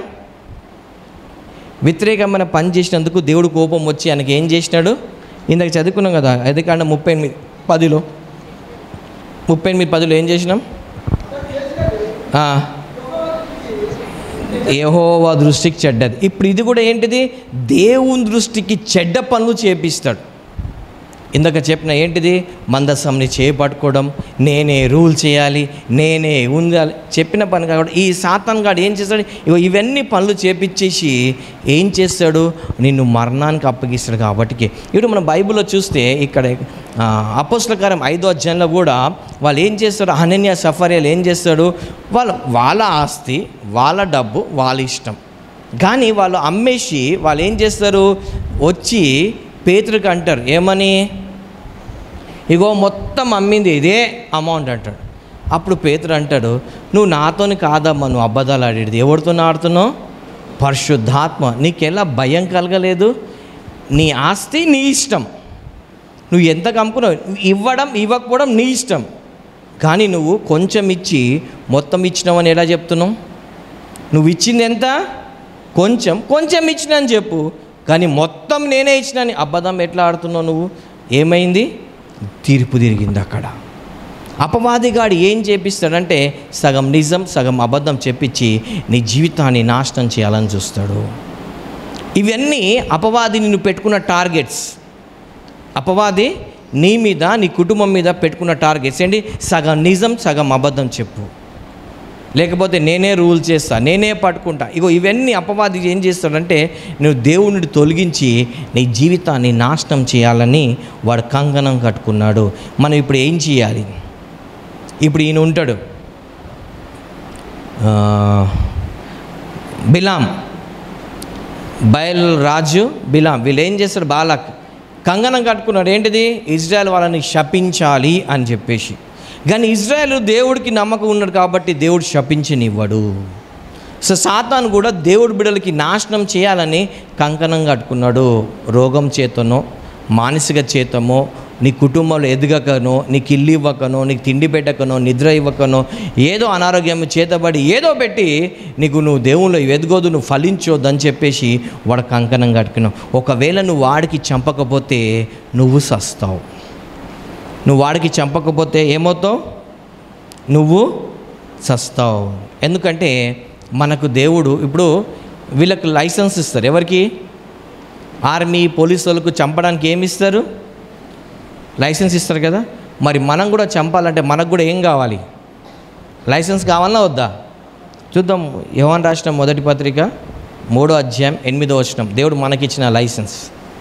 A: వ్యతిరేకమైన పని చేసినందుకు దేవుడు కోపం వచ్చి ఆయనకి ఏం చేసినాడు ఇందాక చదువుకున్నాం కదా ఆది కాండం ముప్పై ఎనిమిది పదిలో ముప్పై ఎనిమిది పదిలో ఏం చేసినాం ఆ. యెహోవా దృష్టికి చెడ్డది ఇప్పుడు ఇది కూడా ఏంటిది దేవుని దృష్టికి చెడ్డ పనులు చేపిస్తాడు ఇందాక చెప్పిన ఏంటిది మందస్సంని చేపట్టుకోవడం నేనే రూల్ చేయాలి నేనే ఉండాలి చెప్పిన పని కాబట్టి ఈ సాతాన్ గాడు ఏం చేస్తాడు ఇగో ఇవన్నీ పనులు చేపించేసి ఏం చేస్తాడు నిన్ను మరణానికి అప్పగిస్తాడు కాబట్టి ఇప్పుడు మన బైబిల్లో చూస్తే ఇక్కడ అపోస్లకారం ఐదో అధ్యాయంలో కూడా వాళ్ళు ఏం చేస్తారు అనన్య సఫర్యాలు ఏం చేస్తాడు వాళ్ళ వాళ్ళ ఆస్తి వాళ్ళ డబ్బు వాళ్ళ ఇష్టం కానీ వాళ్ళు అమ్మేసి వాళ్ళు ఏం చేస్తారు వచ్చి పేతురికి అంటారు ఏమని ఇగో మొత్తం అమ్మింది ఇదే అమౌంట్ అంటాడు అప్పుడు పేతురు అంటాడు నువ్వు నాతోని కాదమ్మా నువ్వు అబద్ధాలు ఆడేది ఎవరితో ఆడుతున్నావు పరిశుద్ధాత్మ నీకెలా భయం కలగలేదు నీ ఆస్తి నీ ఇష్టం నువ్వు ఎంత కమ్ముకున్నావు ఇవ్వడం ఇవ్వకపోవడం నీ ఇష్టం కానీ నువ్వు కొంచెం ఇచ్చి మొత్తం ఇచ్చినావని ఎలా చెప్తున్నావు నువ్వు ఇచ్చింది ఎంత కొంచెం కొంచెం ఇచ్చిన అని చెప్పు కానీ మొత్తం నేనే ఇచ్చినని అబద్ధం ఎట్లా ఆడుతున్నావు నువ్వు ఏమైంది తీర్పు తిరిగింది అక్కడ అపవాదిగాడు ఏం చేపిస్తాడంటే సగం నిజం సగం అబద్ధం చెప్పించి నీ జీవితాన్ని నాశనం చేయాలని చూస్తాడు ఇవన్నీ అపవాది నిన్ను పెట్టుకున్న టార్గెట్స్ అపవాది నీ మీద నీ కుటుంబం మీద పెట్టుకున్న టార్గెట్స్ ఏంటి సగం నిజం సగం అబద్ధం చెప్పు లేకపోతే నేనే రూల్ చేస్తా నేనే పట్టుకుంటా ఇగో ఇవన్నీ అపవాది ఏం చేస్తాడంటే నువ్వు దేవుడిని తొలగించి నీ జీవితాన్ని నాశనం చేయాలని వాడు కంకణం కట్టుకున్నాడు మనం ఇప్పుడు ఏం చేయాలి ఇప్పుడు ఈయన ఉంటాడు ఆ, బిలాం బయల్ రాజు బిలాం వీళ్ళు ఏం చేస్తారు బాలాక్ కంగనం కట్టుకున్నాడు ఏంటిది ఇజ్రాయెల్ వాళ్ళని శపించాలి అని చెప్పేసి కానీ ఇజ్రాయెల్ దేవుడికి నమ్మకం ఉన్నాడు కాబట్టి దేవుడు శపించనివ్వడు సో సాతాను కూడా దేవుడి బిడలకి నాశనం చేయాలని కంకణం కట్టుకున్నాడు రోగం చేతనో మానసిక చేతమో నీ కుటుంబంలో ఎదగకనో నీకు ఇల్లు ఇవ్వకనో నీకు తిండి పెట్టకనో నిద్ర ఇవ్వకనో ఏదో అనారోగ్యం చేతబడి ఏదో పెట్టి నీకు నువ్వు దేవుళ్ళు ఎదగోదు నువ్వు ఫలించొద్దు అని చెప్పేసి వాడు కంకణం కట్టుకున్నావు ఒకవేళ నువ్వు వాడికి చంపకపోతే నువ్వు సస్తావు నువ్వు వాడికి చంపకపోతే ఏమవుతావు నువ్వు సస్తావు ఎందుకంటే మనకు దేవుడు ఇప్పుడు వీళ్ళకి లైసెన్స్ ఇస్తారు ఎవరికి ఆర్మీ పోలీసు వాళ్ళకు చంపడానికి ఏమి ఇస్తారు లైసెన్స్ ఇస్తారు కదా మరి మనం కూడా చంపాలంటే మనకు కూడా ఏం కావాలి లైసెన్స్ కావాలన్నా వద్దా చూద్దాం యోహాన్ రాసిన మొదటి పత్రిక మూడో అధ్యాయం ఎనిమిదో వచనం దేవుడు మనకిచ్చిన లైసెన్స్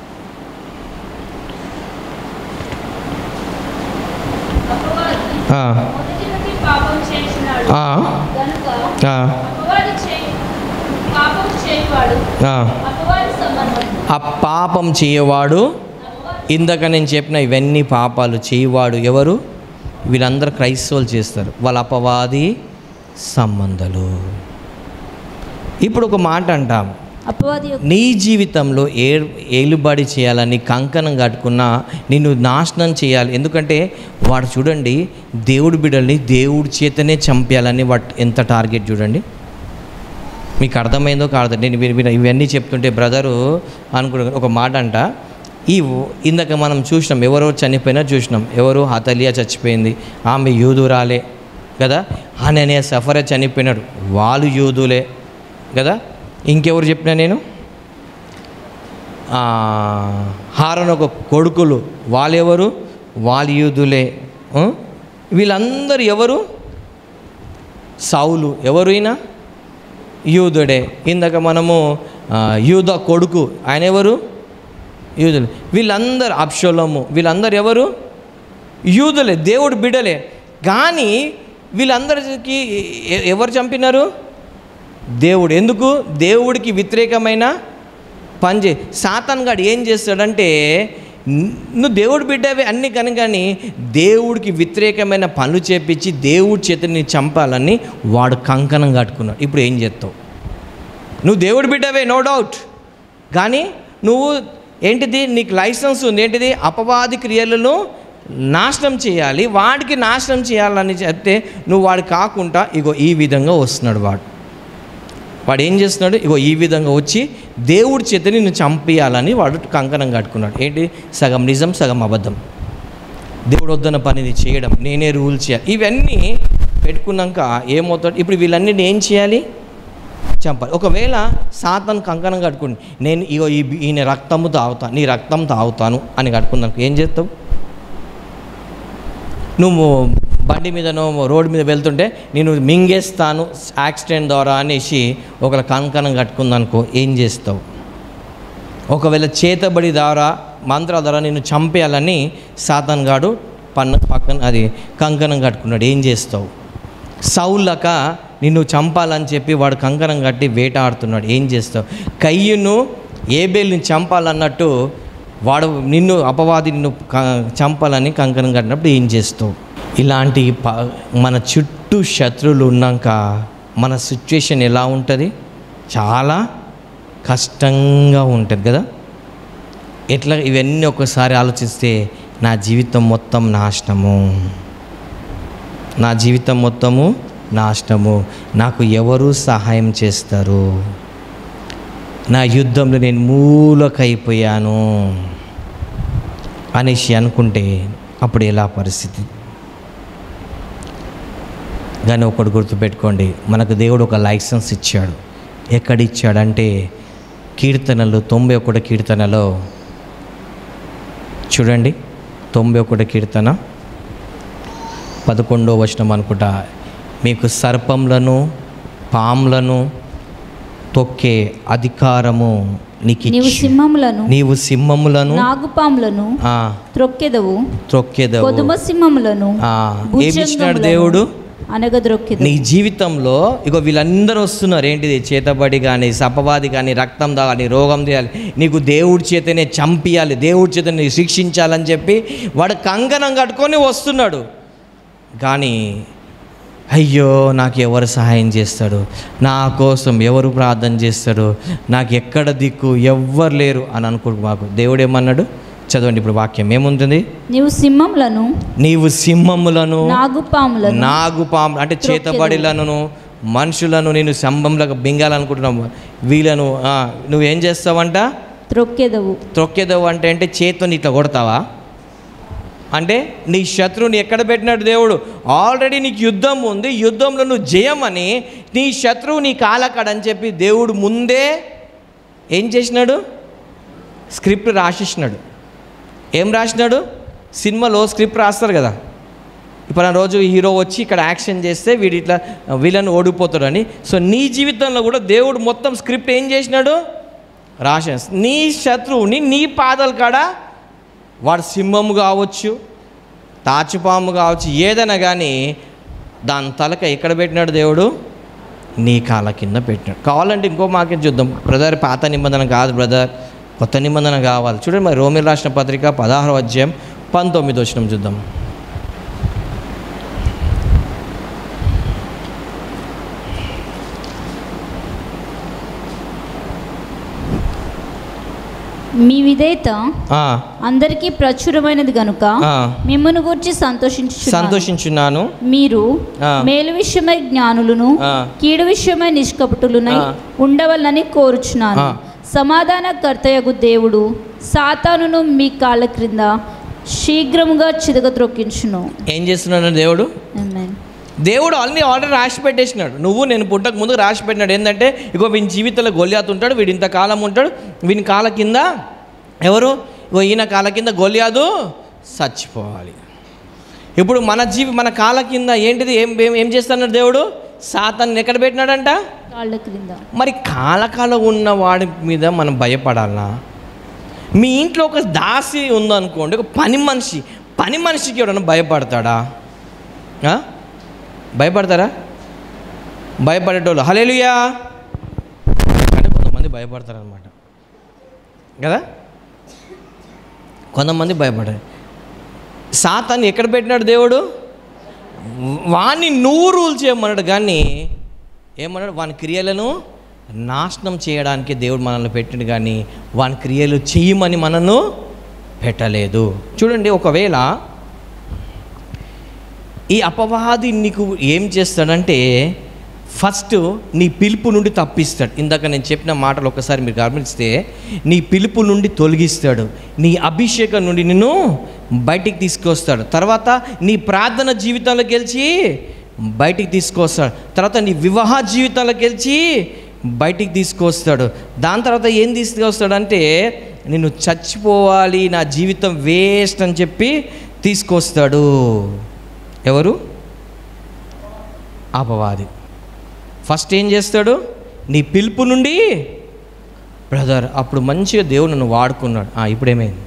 B: అపవాది
A: ఆ,
B: మొదటి నుండి పాపం చేసినాడు
A: ఆ,
B: గనుక
A: ఆ,
B: అపవాది చేయి పాపం చేయువాడు
A: ఆ.
B: అపవాది సంబంధం
A: ఆ పాపం చేయవాడు ఇందాక నేను చెప్పిన ఇవన్నీ పాపాలు చేయవాడు ఎవరు వీళ్ళందరూ క్రైస్తవులు చేస్తారు వాళ్ళ అపవాది సంబంధాలు ఇప్పుడు ఒక మాట అంటాం
B: అపవాది యొక్క
A: నీ జీవితంలో ఏ ఏలుబడి చేయాలని కంకణం కట్టుకున్నా నిన్ను నాశనం చేయాలి ఎందుకంటే వాడు చూడండి దేవుడి బిడ్డల్ని దేవుడి చేతనే చంపేయాలని వాడు ఎంత టార్గెట్ చూడండి మీకు అర్థమైందో కాదు నేను వీరు- వీరు ఇవన్నీ చెప్తుంటే బ్రదరు అనుకున్న ఒక మాట అంట ఈ ఊ- ఇందాక మనం చూసినాం ఎవరో చనిపోయినా చూసినాం ఎవరు హతలియా చచ్చిపోయింది ఆమె యూదురాలే కదా అనే సఫరే చనిపోయినాడు వాళ్ళు యూదులే కదా ఇంకెవరు చెప్పినా నేను ఆ, హారన్ ఒక కొడుకులు వాళ్ళెవరు వాళ్ళు యూదులే ఆ? వీళ్ళందరూ ఎవరు సౌలు ఎవరు ఈయన యూదుడే ఇందాక మనము ఆ, యూద కొడుకు ఆయన ఎవరు యూదులు వీళ్ళందరూ అప్షోలము వీళ్ళందరూ ఎవరు యూదులే దేవుడు బిడలే కానీ వీళ్ళందరికీ ఎ- ఎవరు చంపినారు దేవుడు ఎందుకు దేవుడికి వ్యతిరేకమైన పని చే సాతాన్ గాడు ఏం చేస్తాడంటే న్- నువ్వు దేవుడు బిడ్డవే అన్ని కనుక కానీ దేవుడికి వ్యతిరేకమైన పనులు చేపించి దేవుడి చేతిని చంపాలని వాడు కంకణం కట్టుకున్నాడు ఇప్పుడు ఏం చేస్తావు నువ్వు దేవుడి బిడ్డవే నో డౌట్ కానీ నువ్వు ఏంటిది నీకు లైసెన్స్ ఉంది ఏంటిది అపవాది క్రియలను నాశనం చేయాలి వాడికి నాశనం చేయాలని చెప్తే నువ్వు వాడు కాకుండా ఇగో ఈ విధంగా వస్తున్నాడు వాడు వాడు ఏం చేస్తున్నాడు ఇగో ఈ విధంగా వచ్చి దేవుడి చేత నిన్ను చంపేయాలని వాడు కంకణం కట్టుకున్నాడు ఏంటి సగం నిజం సగం అబద్ధం దేవుడు వద్దన్న పనిని చేయడం నేనే రూల్ చేయాలి ఇవన్నీ పెట్టుకున్నాక ఏమవుతాడు ఇప్పుడు వీళ్ళన్నీ ఏం చేయాలి చంపాలి ఒకవేళ సాతాన్ కంకణం కట్టుకుని నేను ఇగో ఈ ఈయన రక్తము తాగుతాను నీ రక్తం తాగుతాను అని కట్టుకున్నాక ఏం చేస్తావు నువ్వు బండి మీదనో రోడ్డు మీద వెళ్తుంటే నేను మింగేస్తాను యాక్సిడెంట్ ద్వారా అనేసి ఒకళ్ళ కంకణం కట్టుకుందనుకో ఏం చేస్తావు ఒకవేళ చేతబడి ద్వారా మంత్రాల ద్వారా నిన్ను చంపేయాలని సాతాన్ గాడు పన్న పక్కన అది కంకణం కట్టుకున్నాడు ఏం చేస్తావు సౌలక నిన్ను చంపాలని చెప్పి వాడు కంకణం కట్టి వేటాడుతున్నాడు ఏం చేస్తావు కయ్యును ఏబేల్ని చంపాలన్నట్టు వాడు నిన్ను అపవాది నిన్ను క- చంపాలని కంకణం కట్టినప్పుడు ఏం చేస్తావు ఇలాంటి ప మన చుట్టూ శత్రువులు ఉన్నాక మన సిచ్యువేషన్ ఎలా ఉంటుంది చాలా కష్టంగా ఉంటుంది కదా ఎట్లా ఇవన్నీ ఒకసారి ఆలోచిస్తే నా జీవితం మొత్తం నాశనము నా జీవితం మొత్తము నాశనము నాకు ఎవరు సహాయం చేస్తారు నా యుద్ధంలో నేను మూలకైపోయాను అనేసి అనుకుంటే అప్పుడు ఎలా పరిస్థితి కానీ ఒకటి గుర్తుపెట్టుకోండి మనకు దేవుడు ఒక లైసెన్స్ ఇచ్చాడు ఎక్కడ ఇచ్చాడంటే కీర్తనలు తొంభై ఒకటి కీర్తనలో చూడండి తొంభై ఒకటి కీర్తన పదకొండో వచనం అనుకుంటా మీకు సర్పంలను పాములను తొక్కే అధికారము నీకు
B: నీవు
A: ఇచ్చి-
B: సింహములను
A: నీవు సింహములను
B: నాగుపాములను
A: ఆ,
B: త్రొక్కెదవు
A: త్రొక్కేదవు
B: కొదుమ సింహములను
A: ఆ, ఏమిచ్చినాడు
B: భుజంగములను
A: దేవుడు
B: అనగద్రొక్కెదవు
A: నీ జీవితంలో ఇగో వీళ్ళందరూ వస్తున్నారు ఏంటిది చేతబడి కానీ సపవాది కానీ రక్తం కానీ రోగం చేయాలి నీకు దేవుడి చేతనే చంపియాలి దేవుడి చేతనే శిక్షించాలని చెప్పి వాడు కంకణం కట్టుకొని వస్తున్నాడు కానీ అయ్యో నాకు ఎవరు సహాయం చేస్తాడు నా కోసం ఎవరు ప్రార్థన చేస్తాడు నాకు ఎక్కడ దిక్కు ఎవ్వరు లేరు అని అనుకో మాకు దేవుడు ఏమన్నాడు చదవండి ఇప్పుడు వాక్యం ఏముంటుంది
B: నీవు సింహములను
A: నీవు సింహములను
B: నాగుపాములను
A: నాగుపాము అంటే చేతబడిలను మనుషులను నేను సంబంలకు బింగాలనుకుంటున్నావు వీళ్ళను ఆ, నువ్వేం చేస్తావంట
B: త్రొక్కెదవు
A: త్రొక్కేదవు అంటే అంటే చేతిని ఇట్లా కొడతావా అంటే నీ శత్రువుని ఎక్కడ పెట్టినాడు దేవుడు ఆల్రెడీ నీకు యుద్ధం ఉంది యుద్ధంలో నువ్వు జయమని నీ శత్రువు నీ కాలకాడని చెప్పి దేవుడు ముందే ఏం చేసినాడు స్క్రిప్ట్ రాసేసినాడు ఏం రాసినాడు సినిమాలో స్క్రిప్ట్ రాస్తారు కదా ఇప్పుడు ఆ రోజు హీరో వచ్చి ఇక్కడ యాక్షన్ చేస్తే వీడు ఇట్లా వీళ్ళని ఓడిపోతాడని సో నీ జీవితంలో కూడా దేవుడు మొత్తం స్క్రిప్ట్ ఏం చేసినాడు రాసే నీ శత్రువుని నీ పాదాల కాడ వాడు సింహము కావచ్చు తాచుపాము కావచ్చు ఏదైనా కానీ దాని తలక ఎక్కడ పెట్టినాడు దేవుడు నీ కాళ్ళ కింద పెట్టినాడు కావాలంటే ఇంకో మాకే చూద్దాం బ్రదర్ పాత నిబంధన కాదు బ్రదర్ కొత్త నిబంధన కావాలి చూడండి మరి రోమిల్ రాసిన పత్రిక పదహారు అధ్యాయం పంతొమ్మిది వచ్చిన చూద్దాం
B: మీ విధేయత
A: ఆ,
B: అందరికీ ప్రచురమైనది గనుక
A: ఆ.
B: మిమ్మల్ని గురించి సంతోషించు
A: సంతోషించున్నాను
B: మీరు
A: ఆ.
B: మేలు విషయమై జ్ఞానులను
A: ఆ.
B: కీడు విషయమై నిష్కపటులునై
A: ఆ.
B: ఉండవలనని కోరుచున్నాను
A: ఆ.
B: సమాధాన కర్తయగు దేవుడు సాతానును మీ కాళ్ళ క్రింద శీఘ్రముగా చిదగద్రొక్కించును
A: ఏం చేస్తున్నాడు దేవుడు
B: Amen.
A: దేవుడు అన్ని ఆర్డర్ రాసి పెట్టేసినాడు నువ్వు నేను పుట్టక ముందు రాసి పెట్టినాడు ఏంటంటే ఇగో వీని జీవితంలో గొలియాత్ ఉంటాడు వీడు ఇంత కాలం ఉంటాడు వీని కాల కింద ఎవరు ఇగో ఈయన కాల కింద గొలియాదు చచ్చిపోవాలి ఇప్పుడు మన జీవి మన కాల కింద ఏంటిది ఏం ఏం ఏం చేస్తున్నాడు దేవుడు సాతాన్ని ఎక్కడ పెట్టినాడంట
B: కాళ్ళ క్రింద
A: మరి కాలకాల ఉన్న వాడి మీద మనం భయపడాలనా మీ ఇంట్లో ఒక దాసి ఉందనుకోండి ఒక పని మనిషి పని మనిషికి ఎవడన్నా భయపడతాడా ఆ? భయపడతారా భయపడేటోళ్ళు హలేలుయా కానీ కొంతమంది భయపడతారనమాట కదా కొంతమంది భయపడారు సాతాన్ని ఎక్కడ పెట్టినాడు దేవుడు వాణ్ణి నువ్వు రూల్ చేయమన్నాడు కానీ ఏమన్నాడు వాని క్రియలను నాశనం చేయడానికి దేవుడు మనల్ని పెట్టిండు కానీ వాని క్రియలు చెయ్యమని మనను పెట్టలేదు చూడండి ఒకవేళ ఈ అపవాది నీకు ఏం చేస్తాడంటే ఫస్ట్ నీ పిలుపు నుండి తప్పిస్తాడు ఇందాక నేను చెప్పిన మాటలు ఒకసారి మీరు గమనిస్తే నీ పిలుపు నుండి తొలగిస్తాడు నీ అభిషేకం నుండి నిన్ను బయటికి తీసుకొస్తాడు తర్వాత నీ ప్రార్థన జీవితంలోకి గెలిచి బయటికి తీసుకొస్తాడు తర్వాత నీ వివాహ జీవితంలోకి గెలిచి బయటికి తీసుకొస్తాడు దాని తర్వాత ఏం తీసుకొస్తాడంటే నేను చచ్చిపోవాలి నా జీవితం వేస్ట్ అని చెప్పి తీసుకొస్తాడు ఎవరు అపవాది ఫస్ట్ ఏం చేస్తాడు నీ పిలుపు నుండి బ్రదర్ అప్పుడు మంచిగా దేవుడు నన్ను వాడుకున్నాడు ఆ, ఇప్పుడు ఏమైంది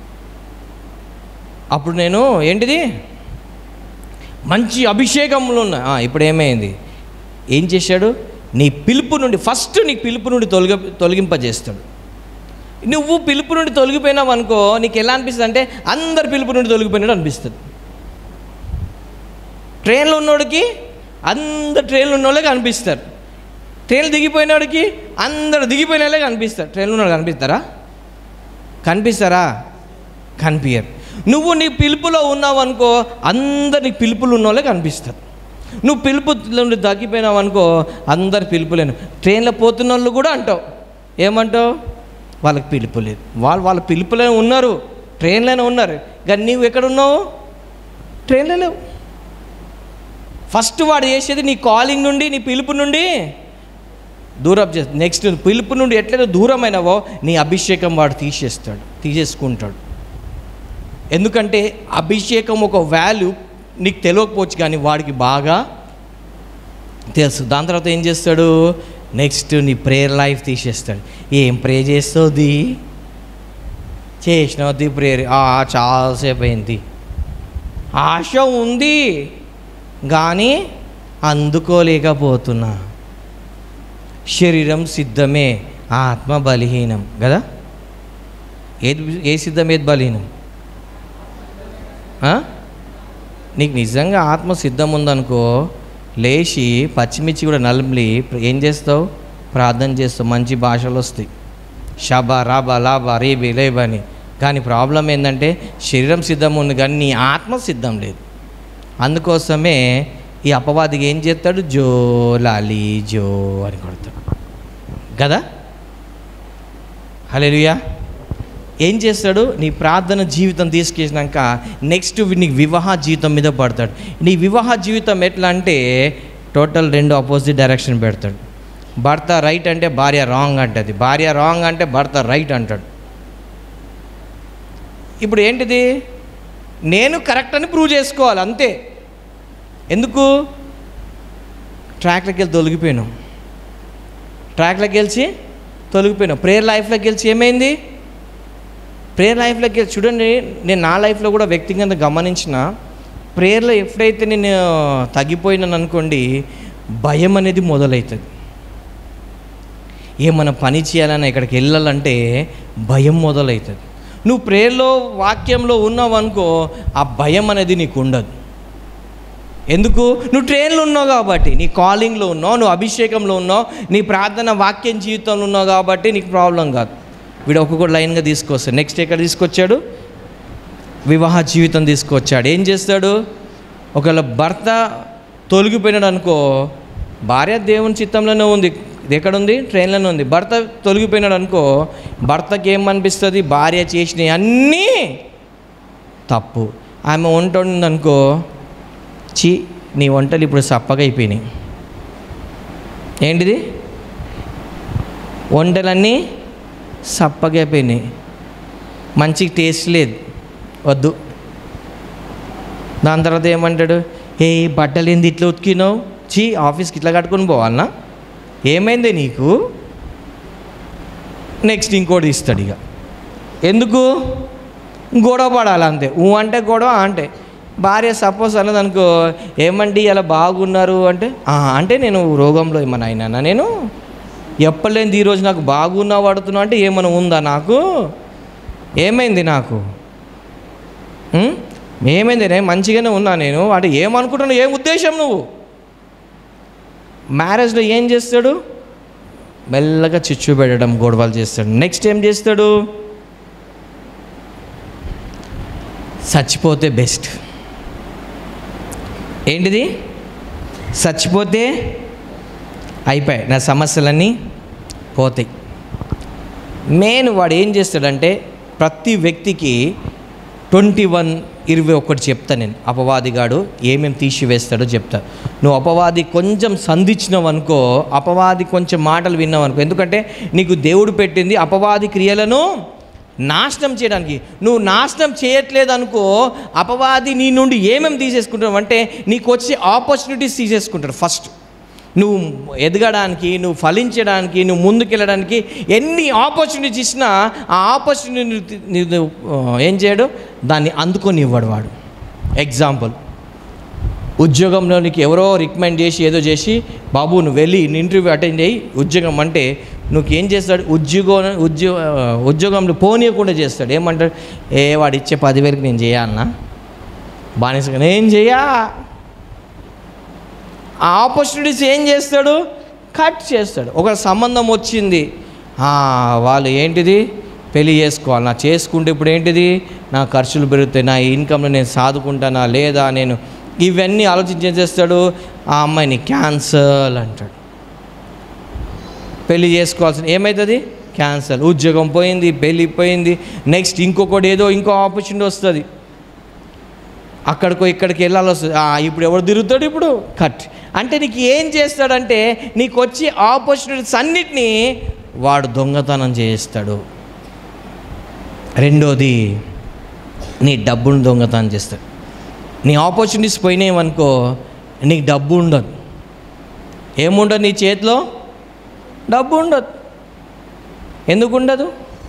A: అప్పుడు నేను ఏంటిది మంచి అభిషేకంలో ఉన్నా ఆ, ఇప్పుడు ఏమైంది ఏం చేశాడు నీ పిలుపు నుండి ఫస్ట్ నీ పిలుపు నుండి తొలగ తొలగింపజేస్తాడు నువ్వు పిలుపు నుండి తొలగిపోయినావు అనుకో నీకు ఎలా అనిపిస్తుంది అంటే అందరు పిలుపు నుండి తొలగిపోయినట్టు అనిపిస్తుంది ట్రైన్లో ఉన్నోడికి అందరు ట్రైన్లో ఉన్నోళ్ళే కనిపిస్తారు ట్రైన్ దిగిపోయినోడికి అందరు దిగిపోయిన వాళ్ళే కనిపిస్తారు ట్రైన్లో ఉన్నోళ్ళు కనిపిస్తారా కనిపిస్తారా కనిపించరు నువ్వు నీ పిలుపులో ఉన్నావు అనుకో అందరు నీ పిలుపులు ఉన్నోళ్ళే కనిపిస్తారు నువ్వు పిలుపు నుండి తగ్గిపోయినావు అనుకో అందరు పిలుపులేను ట్రైన్లో పోతున్న వాళ్ళు కూడా అంటావు ఏమంటావు వాళ్ళకి పిలుపు లేదు వాళ్ళు వాళ్ళ పిలుపులోనే ఉన్నారు ట్రైన్లోనే ఉన్నారు కానీ నీవు ఎక్కడ ఉన్నావు ట్రైన్లో లేవు ఫస్ట్ వాడు చేసేది నీ కాలింగ్ నుండి నీ పిలుపు నుండి దూరం చేస్తాడు నెక్స్ట్ పిలుపు నుండి ఎట్లయితే దూరమైనవో నీ అభిషేకం వాడు తీసేస్తాడు తీసేసుకుంటాడు ఎందుకంటే అభిషేకం ఒక వాల్యూ నీకు తెలియకపోవచ్చు కానీ వాడికి బాగా తెలుసు దాని తర్వాత ఏం చేస్తాడు నెక్స్ట్ నీ ప్రేయర్ లైఫ్ తీసేస్తాడు ఏం ప్రే చేస్తుంది చేసినది ప్రేయర్ చాలాసేపు అయింది ఆశ ఉంది కానీ అందుకోలేకపోతున్నా శరీరం సిద్ధమే ఆత్మ బలహీనం కదా ఏది ఏ సిద్ధం ఏది బలహీనం ఆ? నీకు నిజంగా ఆత్మ సిద్ధం ఉందనుకో లేచి పచ్చిమిర్చి కూడా నలిమి ఏం చేస్తావు ప్రార్థన చేస్తావు మంచి భాషలు వస్తాయి షబా రాబా లాబా రేబి లేబా అని కానీ ప్రాబ్లం ఏంటంటే శరీరం సిద్ధం ఉంది కానీ నీ ఆత్మ సిద్ధం లేదు అందుకోసమే ఈ అపవాదికి ఏం చేస్తాడు జో లాలి జో అని కొడతాడు కదా హలేలుయా ఏం చేస్తాడు నీ ప్రార్థన జీవితం తీసుకేసినాక నెక్స్ట్ నీకు వివాహ జీవితం మీద పడతాడు నీ వివాహ జీవితం ఎట్లా అంటే టోటల్ రెండు ఆపోజిట్ డైరెక్షన్ పెడతాడు భర్త రైట్ అంటే భార్య రాంగ్ అంటది భార్య రాంగ్ అంటే భర్త రైట్ అంటాడు ఇప్పుడు ఏంటిది నేను కరెక్ట్ అని ప్రూవ్ చేసుకోవాలి అంతే ఎందుకు ట్రాక్లోకి వెళ్ళి తొలగిపోయాను ట్రాక్లోకి గెలిచి తొలగిపోయినావు ప్రేయర్ లైఫ్లోకి గెలిచి ఏమైంది ప్రేయర్ లైఫ్లోకి వెళ్ళి చూడండి నేను నా లైఫ్లో కూడా వ్యక్తిగతంగా గమనించిన ప్రేయర్లో ఎప్పుడైతే నేను తగ్గిపోయినాను అనుకోండి భయం అనేది మొదలవుతుంది ఏమైనా పని చేయాలని ఇక్కడికి వెళ్ళాలంటే భయం మొదలవుతుంది నువ్వు ప్రేయర్లో వాక్యంలో ఉన్నావు అనుకో ఆ భయం అనేది నీకు ఉండదు ఎందుకు నువ్వు ట్రైన్లో ఉన్నావు కాబట్టి నీ కాలింగ్లో ఉన్నావు నువ్వు అభిషేకంలో ఉన్నావు నీ ప్రార్థన వాక్యం జీవితంలో ఉన్నావు కాబట్టి నీకు ప్రాబ్లం కాదు వీడు ఒక్కొక్క లైన్గా తీసుకొస్తాడు నెక్స్ట్ ఎక్కడ తీసుకొచ్చాడు వివాహ జీవితం తీసుకొచ్చాడు ఏం చేస్తాడు ఒకవేళ భర్త తొలగిపోయినాడు అనుకో భార్య దేవుని చిత్తంలోనే ఉంది ఇది ఎక్కడుంది ట్రైన్లోనే ఉంది భర్త తొలగిపోయినాడు అనుకో భర్తకి ఏమనిపిస్తుంది భార్య చేసినవి అన్నీ తప్పు ఆమె వంట అనుకో చి నీ వంటలు ఇప్పుడు సప్పగా అయిపోయినాయి ఏంటిది వంటలన్నీ సప్పగా అయిపోయినాయి మంచి టేస్ట్ లేదు వద్దు దాని తర్వాత ఏమంటాడు ఏ బట్టలు ఏంది ఇట్లా ఉతికినావు చీ ఆఫీస్కి ఇట్లా కట్టుకొని పోవాలనా ఏమైంది నీకు నెక్స్ట్ ఇంకోటి ఇస్తాడు ఇక ఎందుకు గొడవ పడాలి అంతే ఊ అంటే గొడవ ఆ అంటే భార్య సపోజ్ అన్నది అనుకో ఏమండి ఇలా బాగున్నారు అంటే "ఆ, అంటే నేను రోగంలో ఏమన్నా అయినా నేను ఎప్పలేంది ఈరోజు నాకు బాగున్నా పడుతున్నా అంటే ఏమైనా ఉందా నాకు ఏమైంది నాకు ఉం? ఏమైంది నేను మంచిగానే ఉన్నా నేను అంటే ఏమనుకుంటున్నావు ఏం ఉద్దేశం నువ్వు మ్యారేజ్లో ఏం చేస్తాడు మెల్లగా చిచ్చు పెట్టడం గొడవలు చేస్తాడు నెక్స్ట్ ఏం చేస్తాడు చచ్చిపోతే బెస్ట్ ఏంటిది చచ్చిపోతే అయిపోయాయి నా సమస్యలన్నీ పోతాయి మెయిన్ వాడు ఏం చేస్తాడంటే ప్రతి వ్యక్తికి ట్వంటీ వన్ ఇరవై ఒకటి చెప్తా నేను అపవాదిగాడు ఏమేమి తీసివేస్తాడో చెప్తా నువ్వు అపవాది కొంచెం సంధించినావు అనుకో అపవాది కొంచెం మాటలు విన్నావు అనుకో ఎందుకంటే నీకు దేవుడు పెట్టింది అపవాది క్రియలను నాశనం చేయడానికి నువ్వు నాశనం చేయట్లేదు అనుకో అపవాది నీ నుండి ఏమేమి తీసేసుకుంటావు అంటే నీకు వచ్చే ఆపర్చునిటీస్ తీసేసుకుంటాడు ఫస్ట్ నువ్వు ఎదగడానికి నువ్వు ఫలించడానికి నువ్వు ముందుకెళ్ళడానికి ఎన్ని ఆపర్చునిటీస్ ఇచ్చినా ఆ ఆపర్చునిటీ నువ్వు ఏం చేయడు దాన్ని అందుకొని ఇవ్వడు వాడు ఎగ్జాంపుల్ ఉద్యోగంలో నీకు ఎవరో రికమెండ్ చేసి ఏదో చేసి బాబు నువ్వు వెళ్ళి ఇంటర్వ్యూ అటెండ్ అయ్యి ఉద్యోగం అంటే నువ్వు ఏం చేస్తాడు ఉద్యోగం ఉద్యోగ ఉద్యోగంలో పోనీయకుండా చేస్తాడు ఏమంటాడు ఏ వాడు ఇచ్చే పదివేలకు నేను చేయాలన్నా బానిసగా నేను చెయ్యా ఆ ఆపర్చునిటీస్ ఏం చేస్తాడు కట్ చేస్తాడు ఒక సంబంధం వచ్చింది ఆ, వాళ్ళు ఏంటిది పెళ్లి చేసుకోవాలి నా చేసుకుంటే ఇప్పుడు ఏంటిది నా ఖర్చులు పెరుగుతాయి నా ఇన్కమ్లో నేను సాదుకుంటానా లేదా నేను ఇవన్నీ ఆలోచించి ఏం చేస్తాడు ఆ అమ్మాయిని క్యాన్సల్ అంటాడు పెళ్లి చేసుకోవాల్సిన ఏమవుతుంది క్యాన్సల్ ఉద్యోగం పోయింది పెళ్ళి పోయింది నెక్స్ట్ ఇంకొకటి ఏదో ఇంకో ఆపర్చునిటీ వస్తుంది అక్కడికో ఇక్కడికి వెళ్ళాలి వస్తుంది ఆ, ఇప్పుడు ఎవడు తిరుగుతాడు ఇప్పుడు కట్ అంటే నీకు ఏం చేస్తాడంటే నీకు వచ్చే ఆపర్చునిటీస్ అన్నిటినీ వాడు దొంగతనం చేస్తాడు రెండోది నీ డబ్బును దొంగతనం చేస్తాడు నీ ఆపర్చునిటీస్ పోయినాయనుకో నీకు డబ్బు ఉండదు ఏముండదు నీ చేతిలో డబ్బు ఉండదు ఎందుకు ఉండదు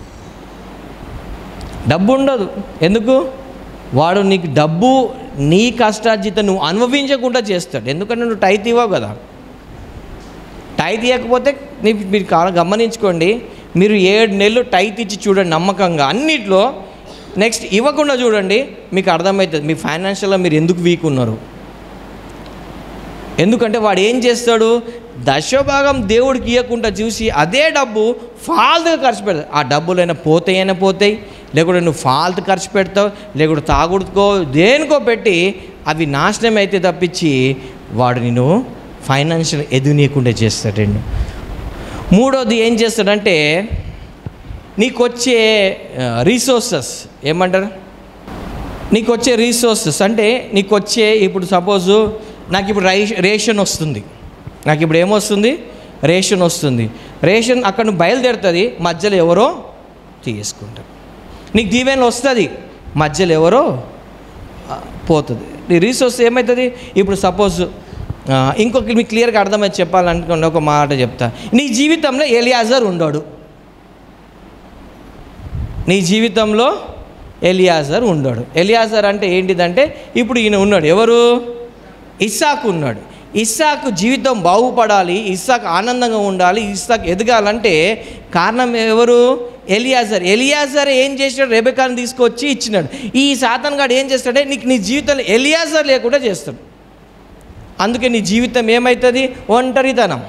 A: డబ్బు ఉండదు ఎందుకు వాడు నీకు డబ్బు నీ కష్టార్జిత నువ్వు అనుభవించకుండా చేస్తాడు ఎందుకంటే నువ్వు టైత్ ఇవ్వవు కదా టైత్ ఇవ్వకపోతే నీ మీరు కావాలి గమనించుకోండి మీరు ఏడు నెలలు టైత్ ఇచ్చి చూడండి నమ్మకంగా అన్నిట్లో నెక్స్ట్ ఇవ్వకుండా చూడండి మీకు అర్థమవుతుంది మీ ఫైనాన్షియల్గా మీరు ఎందుకు వీక్ ఉన్నారు ఎందుకంటే వాడు ఏం చేస్తాడు దశభాగం దేవుడికి ఇవ్వకుండా చూసి అదే డబ్బు ఫాల్తుగా ఖర్చు పెడతాడు ఆ డబ్బులైనా పోతాయైనా పోతాయి లేకుంటే నువ్వు ఫాల్తు ఖర్చు పెడతావు లేకుంటే తాగుడుకో దేనికో పెట్టి అవి నాశనం అయితే తప్పించి వాడు నేను ఫైనాన్షియల్ ఎదునీయకుండా చేస్తాడండి మూడోది ఏం చేస్తాడంటే నీకు వచ్చే రీసోర్సెస్ ఏమంటారు నీకు వచ్చే రీసోర్సెస్ అంటే నీకు వచ్చే ఇప్పుడు సపోజు నాకు ఇప్పుడు రై రేషన్ వస్తుంది నాకు ఇప్పుడు ఏమొస్తుంది రేషన్ వస్తుంది రేషన్ అక్కడ నువ్వు బయలుదేరుతుంది మధ్యలో ఎవరో తీసుకుంటారు నీకు దీవెన వస్తుంది మధ్యలో ఎవరో ఆ, పోతుంది నీ రీసోర్స్ ఏమవుతుంది ఇప్పుడు సపోజ్ ఇంకొక మీకు క్లియర్గా అర్థమైతే చెప్పాలనుకోండి ఒక మాట చెప్తా నీ జీవితంలో ఎలియాజర్ ఉండడు నీ జీవితంలో ఎలియాజర్ ఉన్నాడు ఎలియాజర్ అంటే ఏంటిదంటే ఇప్పుడు ఈయన ఉన్నాడు ఎవరు ఇస్సాకు ఉన్నాడు ఇస్సాకు జీవితం బాగుపడాలి ఇస్సాకు ఆనందంగా ఉండాలి ఇస్సాకు ఎదగాలంటే కారణం ఎవరు ఎలియాజర్ ఎలియాజర్ ఏం చేసాడు రెబెకాని తీసుకొచ్చి ఇచ్చినాడు ఈ సాతన్ గాడు ఏం చేస్తాడే నీకు నీ జీవితంలో ఎలియాజర్ లేకుండా చేస్తాడు అందుకే నీ జీవితం ఏమవుతుంది ఒంటరితనం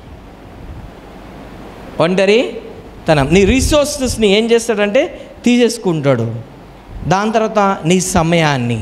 A: ఒంటరి తనం నీ రిసోర్సెస్ని ఏం చేస్తాడంటే తీసేసుకుంటాడు దాని తర్వాత నీ సమయాన్ని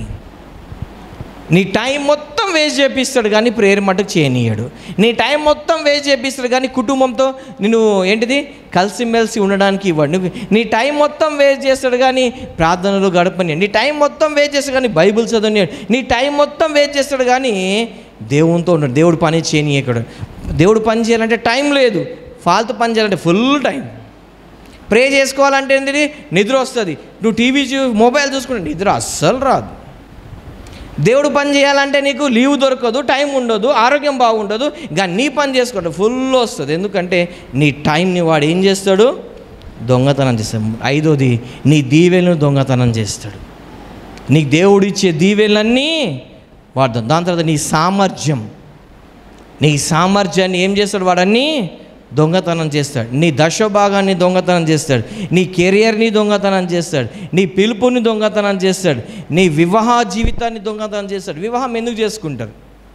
A: నీ టైం మొత్తం వేస్ట్ చేపిస్తాడు కానీ ప్రేయర్ మటుకు చేయనీయడు నీ టైం మొత్తం వేస్ట్ చేపిస్తాడు కానీ కుటుంబంతో నేను ఏంటిది కలిసిమెలిసి ఉండడానికి ఇవ్వడు నువ్వు నీ టైం మొత్తం వేస్ట్ చేస్తాడు కానీ ప్రార్థనలు గడపని నీ టైం మొత్తం వేస్ట్ చేస్తాడు కానీ బైబిల్ చదవని నీ టైం మొత్తం వేస్ట్ చేస్తాడు కానీ దేవునితో ఉన్నాడు దేవుడు పని చేయనీయకడు దేవుడు పని చేయాలంటే టైం లేదు ఫాల్తు పని చేయాలంటే ఫుల్ టైం ప్రే చేసుకోవాలంటే ఏంటిది నిద్ర వస్తుంది నువ్వు టీవీ చూ మొబైల్ చూసుకుంటే నిద్ర అస్సలు రాదు దేవుడు పని చేయాలంటే నీకు లీవ్ దొరకదు టైం ఉండదు ఆరోగ్యం బాగుండదు ఇంకా నీ పని చేసుకోవడం ఫుల్ వస్తుంది ఎందుకంటే నీ టైంని వాడు ఏం చేస్తాడు దొంగతనం చేస్తాడు ఐదోది నీ దీవెలను దొంగతనం చేస్తాడు నీకు దేవుడు ఇచ్చే దీవెలన్నీ వాడతాం దాని తర్వాత నీ సామర్థ్యం నీ సామర్థ్యాన్ని ఏం చేస్తాడు వాడన్నీ దొంగతనం చేస్తాడు నీ దశభాగాన్ని దొంగతనం చేస్తాడు నీ కెరియర్ని దొంగతనం చేస్తాడు నీ పిలుపుని దొంగతనం చేస్తాడు నీ వివాహ జీవితాన్ని దొంగతనం చేస్తాడు వివాహం ఎందుకు చేసుకుంటారు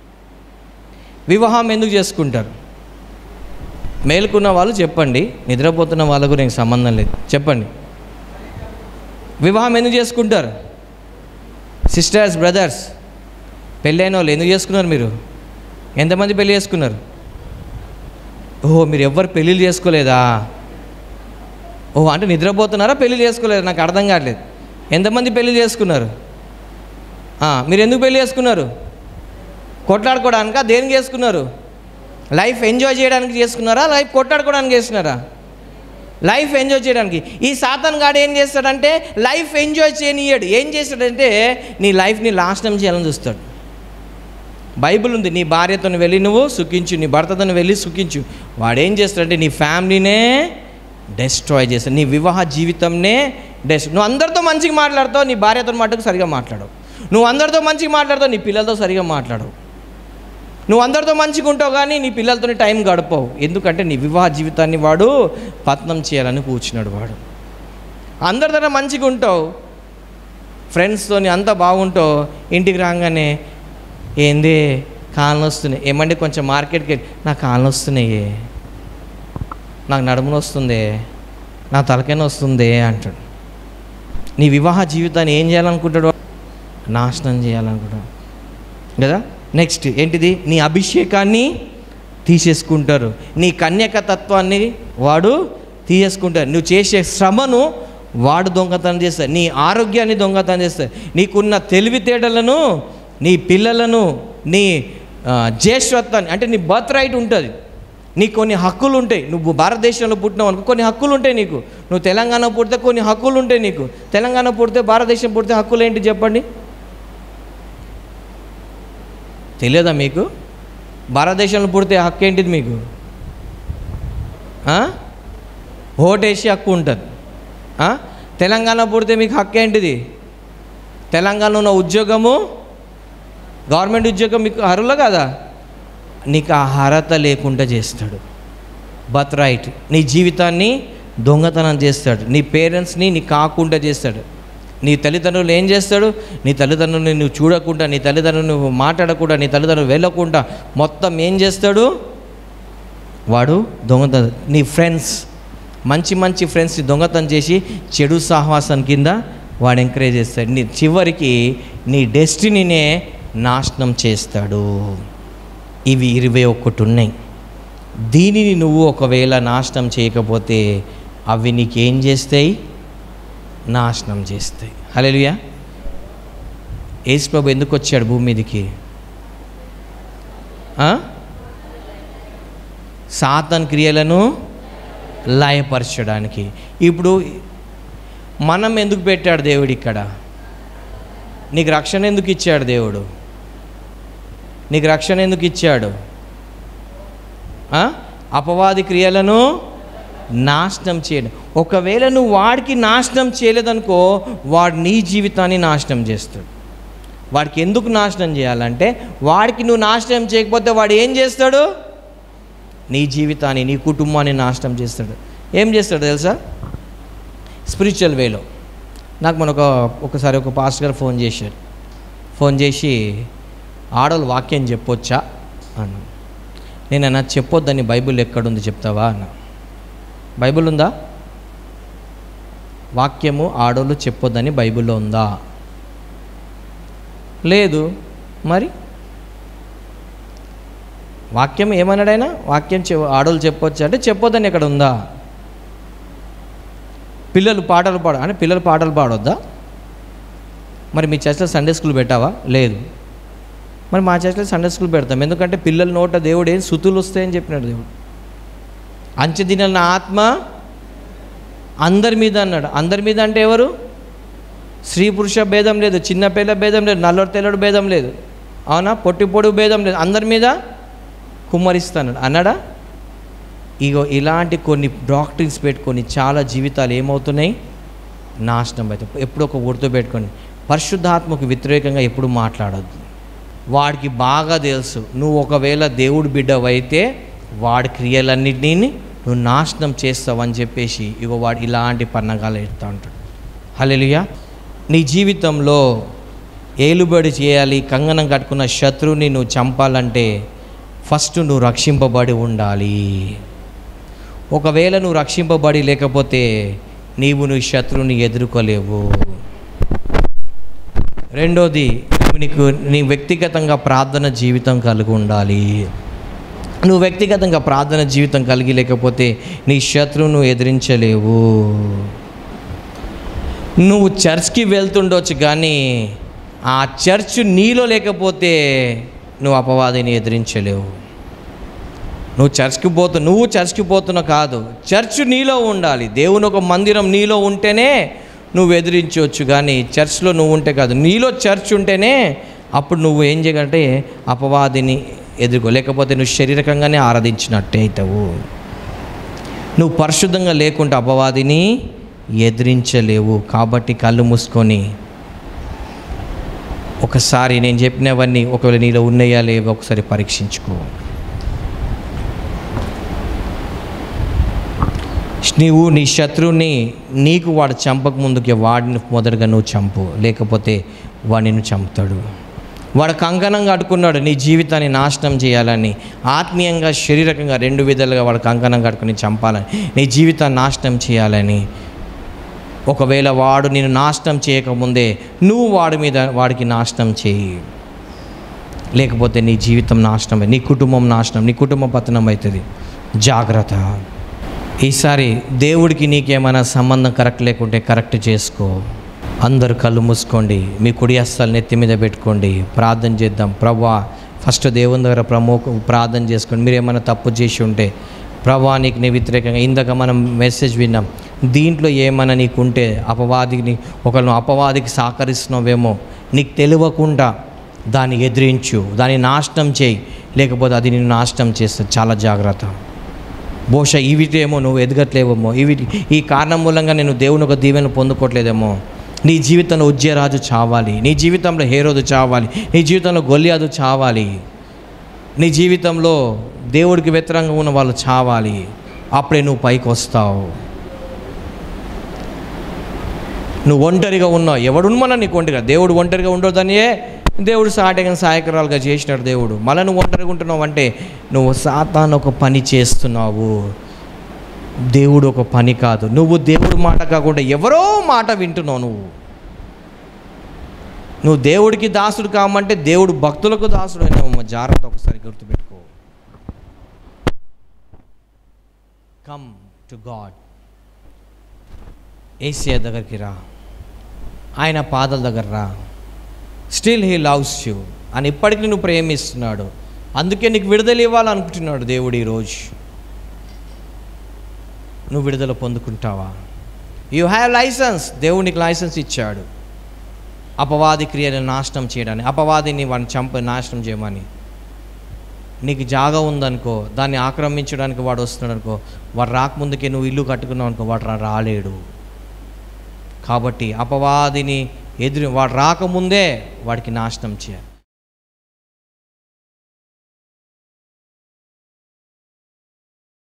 A: వివాహం ఎందుకు చేసుకుంటారు మేలుకున్న వాళ్ళు చెప్పండి నిద్రపోతున్న వాళ్ళకు నాకు సంబంధం లేదు చెప్పండి వివాహం ఎందుకు చేసుకుంటారు సిస్టర్స్ బ్రదర్స్ పెళ్ళైన వాళ్ళు ఎందుకు చేసుకున్నారు మీరు ఎంతమంది పెళ్ళి చేసుకున్నారు ఓహో మీరు ఎవ్వరు పెళ్ళిళ్ళు చేసుకోలేదా ఓహో అంటే నిద్రపోతున్నారా పెళ్ళి చేసుకోలేదు నాకు అర్థం కావట్లేదు ఎంతమంది పెళ్ళి చేసుకున్నారు ఆ, మీరు ఎందుకు పెళ్ళి చేసుకున్నారు కొట్లాడుకోవడానికా దేనికి చేసుకున్నారు లైఫ్ ఎంజాయ్ చేయడానికి చేసుకున్నారా లైఫ్ కొట్లాడుకోవడానికి చేసుకున్నారా లైఫ్ ఎంజాయ్ చేయడానికి ఈ సాతాన్ గాడు ఏం చేస్తాడంటే లైఫ్ ఎంజాయ్ చేయనియడు ఏం చేస్తాడంటే నీ లైఫ్ని నాశనం చేయాలని చూస్తాడు బైబిల్ ఉంది నీ భార్యతో వెళ్ళి నువ్వు సుఖించు నీ భర్తతో వెళ్ళి సుఖించు వాడు ఏం చేస్తాడంటే నీ ఫ్యామిలీనే డెస్ట్రాయ్ చేస్తాడు నీ వివాహ జీవితంనే డెస్ నువ్వు అందరితో మంచిగా మాట్లాడతావు నీ భార్యతో మటుకు సరిగా మాట్లాడవు నువ్వు అందరితో మంచిగా మాట్లాడతావు నీ పిల్లలతో సరిగా మాట్లాడవు నువ్వు అందరితో మంచిగా ఉంటావు కానీ నీ పిల్లలతో టైం గడపవు ఎందుకంటే నీ వివాహ జీవితాన్ని వాడు పతనం చేయాలని కూర్చున్నాడు వాడు అందరితో మంచిగా ఉంటావు ఫ్రెండ్స్తోని అంతా బాగుంటావు ఇంటికి రాగానే ఏంది కాళ్ళు వస్తున్నాయి ఏమంటే కొంచెం మార్కెట్కి వెళ్ళి నా కాళ్ళు వస్తున్నాయి నాకు నడుమున వస్తుంది నా తలకైనా వస్తుంది అంటాడు నీ వివాహ జీవితాన్ని ఏం చేయాలనుకుంటాడు వాడు? నాశనం చేయాలనుకుంటాడు కదా నెక్స్ట్ ఏంటిది నీ అభిషేకాన్ని తీసేసుకుంటారు నీ కన్యక తత్వాన్ని వాడు తీసేసుకుంటారు నువ్వు చేసే శ్రమను వాడు దొంగతనం చేస్తాడు నీ ఆరోగ్యాన్ని దొంగతనం చేస్తాడు నీకున్న తెలివితేటలను నీ పిల్లలను నీ ఆ, జ్యేష్ఠత్వాన్ని అంటే నీ బర్త్ రైట్ ఉంటుంది నీకు కొన్ని హక్కులు ఉంటాయి నువ్వు భారతదేశంలో పుట్టినావు అనుకో కొన్ని హక్కులు ఉంటాయి నీకు నువ్వు తెలంగాణ పుడితే కొన్ని హక్కులు ఉంటాయి నీకు తెలంగాణ పుడితే భారతదేశం పుడితే హక్కులు ఏంటి చెప్పండి తెలియదా మీకు భారతదేశంలో పుడితే హక్కు ఏంటిది మీకు ఆ? ఓటేసి హక్కు ఉంటుంది ఆ? తెలంగాణ పుడితే మీకు హక్కు ఏంటిది తెలంగాణ ఉన్న ఉద్యోగము గవర్నమెంట్ ఉద్యోగం మీకు అర్హులు కదా నీకు ఆ అర్హత లేకుండా చేస్తాడు బత్ రైట్ నీ జీవితాన్ని దొంగతనం చేస్తాడు నీ పేరెంట్స్ని నీ కాకుండా చేస్తాడు నీ తల్లిదండ్రులు ఏం చేస్తాడు నీ తల్లిదండ్రులని నువ్వు చూడకుండా నీ తల్లిదండ్రులు నువ్వు మాట్లాడకుండా నీ తల్లిదండ్రులు వెళ్ళకుండా మొత్తం ఏం చేస్తాడు వాడు దొంగతనం నీ ఫ్రెండ్స్ మంచి మంచి ఫ్రెండ్స్ని దొంగతనం చేసి చెడు సహవాసం కింద వాడు ఎంకరేజ్ చేస్తాడు నీ చివరికి నీ డెస్టినీనే నాశనం చేస్తాడు ఇవి ఇరవై ఒక్కటి ఉన్నాయి దీనిని నువ్వు ఒకవేళ నాశనం చేయకపోతే అవి నీకేం చేస్తాయి నాశనం చేస్తాయి హలోయా యేసు ప్రభు ఎందుకు వచ్చాడు భూమి మీదకి ఆ? సాతాన్ క్రియలను లయపరచడానికి ఇప్పుడు మనం ఎందుకు పెట్టాడు దేవుడు ఇక్కడ నీకు రక్షణ ఎందుకు ఇచ్చాడు దేవుడు నీకు రక్షణ ఎందుకు ఇచ్చాడు ఆ? అపవాది క్రియలను నాశనం చేయడం ఒకవేళ నువ్వు వాడికి నాశనం చేయలేదనుకో వాడు నీ జీవితాన్ని నాశనం చేస్తాడు వాడికి ఎందుకు నాశనం చేయాలంటే వాడికి నువ్వు నాశనం చేయకపోతే వాడు ఏం చేస్తాడు నీ జీవితాన్ని నీ కుటుంబాన్ని నాశనం చేస్తాడు ఏం చేస్తాడు తెలుసా స్పిరిచువల్ వేలో నాకు మన ఒక ఒకసారి ఒక పాస్టర్ గారు ఫోన్ చేశారు ఫోన్ చేసి ఆడవాళ్ళు వాక్యం చెప్పొచ్చా అన్న నేను అన్న చెప్పొద్దని బైబిల్ ఎక్కడుంది చెప్తావా అన్న బైబిల్ ఉందా వాక్యము ఆడోళ్ళు చెప్పొద్దని బైబిల్లో ఉందా లేదు మరి వాక్యం ఏమన్నాడు ఆయన వాక్యం చె ఆడోళ్ళు చెప్పొచ్చు అంటే చెప్పొద్దని ఎక్కడ ఉందా పిల్లలు పాటలు పాడ అంటే పిల్లలు పాటలు పాడొద్దా మరి మీ చర్చలో సండే స్కూల్ పెట్టావా లేదు మరి మా చర్చలో సండే స్కూల్ పెడతాం ఎందుకంటే పిల్లల నోట దేవుడు ఏం సుతులు వస్తాయని చెప్పినాడు దేవుడు అంచెదిన నా ఆత్మ అందరి మీద అన్నాడు అందరి మీద అంటే ఎవరు స్త్రీ పురుష భేదం లేదు చిన్న పిల్ల భేదం లేదు నల్లడు తెల్లడు భేదం లేదు అవునా పొట్టి పొడుగు భేదం లేదు అందరి మీద కుమ్మరిస్తాడు అన్నాడా ఇగో ఇలాంటి కొన్ని డాక్టరీన్స్ పెట్టుకొని చాలా జీవితాలు ఏమవుతున్నాయి నాశనం అవుతాయి ఎప్పుడు ఒక గుర్తుపెట్టుకొని పరిశుద్ధాత్మకు వ్యతిరేకంగా ఎప్పుడు మాట్లాడొద్దు వాడికి బాగా తెలుసు నువ్వు ఒకవేళ దేవుడు బిడ్డవైతే వాడి క్రియలన్నిటినీ నువ్వు నాశనం చేస్తావని చెప్పేసి ఇగో వాడు ఇలాంటి పన్నగాలు ఎడుతూ ఉంటాడు హల్లెలూయా నీ జీవితంలో ఏలుబడి చేయాలి కంగనం కట్టుకున్న శత్రువుని నువ్వు చంపాలంటే ఫస్ట్ నువ్వు రక్షింపబడి ఉండాలి ఒకవేళ నువ్వు రక్షింపబడి లేకపోతే నీవు నీ శత్రువుని ఎదుర్కోలేవు రెండోది నువ్వు నీకు నీ వ్యక్తిగతంగా ప్రార్థన జీవితం కలిగి ఉండాలి నువ్వు వ్యక్తిగతంగా ప్రార్థన జీవితం కలిగి లేకపోతే నీ శత్రువును ఎదిరించలేవు నువ్వు చర్చ్కి వెళ్తుండొచ్చు కానీ ఆ చర్చ్ నీలో లేకపోతే నువ్వు అపవాదిని ఎదిరించలేవు నువ్వు చర్చ్కి పోతు నువ్వు చర్చ్కి పోతున్నా కాదు చర్చ్ నీలో ఉండాలి దేవుని ఒక మందిరం నీలో ఉంటేనే నువ్వు ఎదిరించవచ్చు కానీ చర్చ్లో నువ్వు ఉంటే కాదు నీలో చర్చ్ ఉంటేనే అప్పుడు నువ్వు ఏం చేయగలంటే అపవాదిని ఎదుర్కో లేకపోతే నువ్వు శారీరకంగానే ఆరాధించినట్టే అవుతావు నువ్వు పరిశుద్ధంగా లేకుంటే అపవాదిని ఎదిరించలేవు కాబట్టి కళ్ళు మూసుకొని ఒకసారి నేను చెప్పినవన్నీ ఒకవేళ నీలో ఉన్నాయా లేవో ఒకసారి పరీక్షించుకో నీవు నీ శత్రువుని నీకు వాడు చంపక ముందుకే వాడిని మొదటగా నువ్వు చంపు లేకపోతే వాడిని నువ్వు చంపుతాడు వాడు కంకణం కట్టుకున్నాడు నీ జీవితాన్ని నాశనం చేయాలని ఆత్మీయంగా శారీరకంగా రెండు విధాలుగా వాడు కంకణం కట్టుకుని చంపాలని నీ జీవితాన్ని నాశనం చేయాలని ఒకవేళ వాడు నేను నాశనం చేయకముందే నువ్వు వాడి మీద వాడికి నాశనం చేయి లేకపోతే నీ జీవితం నాశనమే నీ కుటుంబం నాశనం నీ కుటుంబం పతనం అవుతుంది జాగ్రత్త ఈసారి దేవుడికి నీకేమైనా సంబంధం కరెక్ట్ లేకుంటే కరెక్ట్ చేసుకో అందరు కళ్ళు మూసుకోండి మీ కుడి హస్తాలు నెత్తి మీద పెట్టుకోండి ప్రార్థన చేద్దాం ప్రభా ఫస్ట్ దేవుని దగ్గర ప్రమోక ప్రార్థన చేసుకోండి మీరు ఏమైనా తప్పు చేసి ఉంటే ప్రభా నీకు నీ వ్యతిరేకంగా ఇందాక మనం మెసేజ్ విన్నాం దీంట్లో ఏమైనా నీకుంటే అపవాదిని ఒకళ్ళు అపవాదికి సహకరిస్తున్నావేమో నీకు తెలియకుండా దాన్ని ఎదిరించు దాన్ని నాశనం చేయి లేకపోతే అది నిన్ను నాశనం చేస్తుంది చాలా జాగ్రత్త బహుశా ఈ వీటేమో నువ్వు ఎదగట్లేవేమో ఈ వీటి ఈ కారణం మూలంగా నేను దేవుని ఒక దీవెన పొందుకోవట్లేదేమో నీ జీవితంలో ఉజ్జయరాజు చావాలి నీ జీవితంలో హేరోదు చావాలి నీ జీవితంలో గొల్లియాదు చావాలి నీ జీవితంలో దేవుడికి వ్యతిరేకంగా ఉన్న వాళ్ళు చావాలి అప్పుడే నువ్వు పైకి వస్తావు నువ్వు ఒంటరిగా ఉన్నావు ఎవడున్నా నీకు ఒంటరిగా దేవుడు ఒంటరిగా ఉండొద్దనియే దేవుడు సాటగా సహాయకరాలుగా చేసినాడు దేవుడు మళ్ళీ నువ్వు ఒంటరిగా ఉంటున్నావు అంటే నువ్వు సాతాను ఒక పని చేస్తున్నావు దేవుడు ఒక పని కాదు నువ్వు దేవుడు మాట కాకుండా ఎవరో మాట వింటున్నావు నువ్వు నువ్వు దేవుడికి దాసుడు కామంటే దేవుడు భక్తులకు దాసుడు అయినావు జాగ్రత్త ఒకసారి గుర్తుపెట్టుకో కమ్ టు గాడ్ ఏసియా దగ్గరికి రా ఆయన పాదాల దగ్గర రా స్టిల్ హీ లవ్స్ యూ అని ఇప్పటికీ నువ్వు ప్రేమిస్తున్నాడు అందుకే నీకు విడుదల ఇవ్వాలనుకుంటున్నాడు దేవుడు ఈరోజు నువ్వు విడుదల పొందుకుంటావా యూ హ్యావ్ లైసెన్స్ దేవుడు నీకు లైసెన్స్ ఇచ్చాడు అపవాది క్రియలను నాశనం చేయడానికి అపవాదిని వాడిని చంప నాశనం చేయమని నీకు జాగా ఉందనుకో దాన్ని ఆక్రమించడానికి వాడు వస్తున్నాడు అనుకో వాడు రాకముందుకే నువ్వు ఇల్లు కట్టుకున్నావు అనుకో వాడు రా- రాలేడు కాబట్టి అపవాదిని ఎదురు వాడు రాకముందే వాడికి నాశనం చేయాలి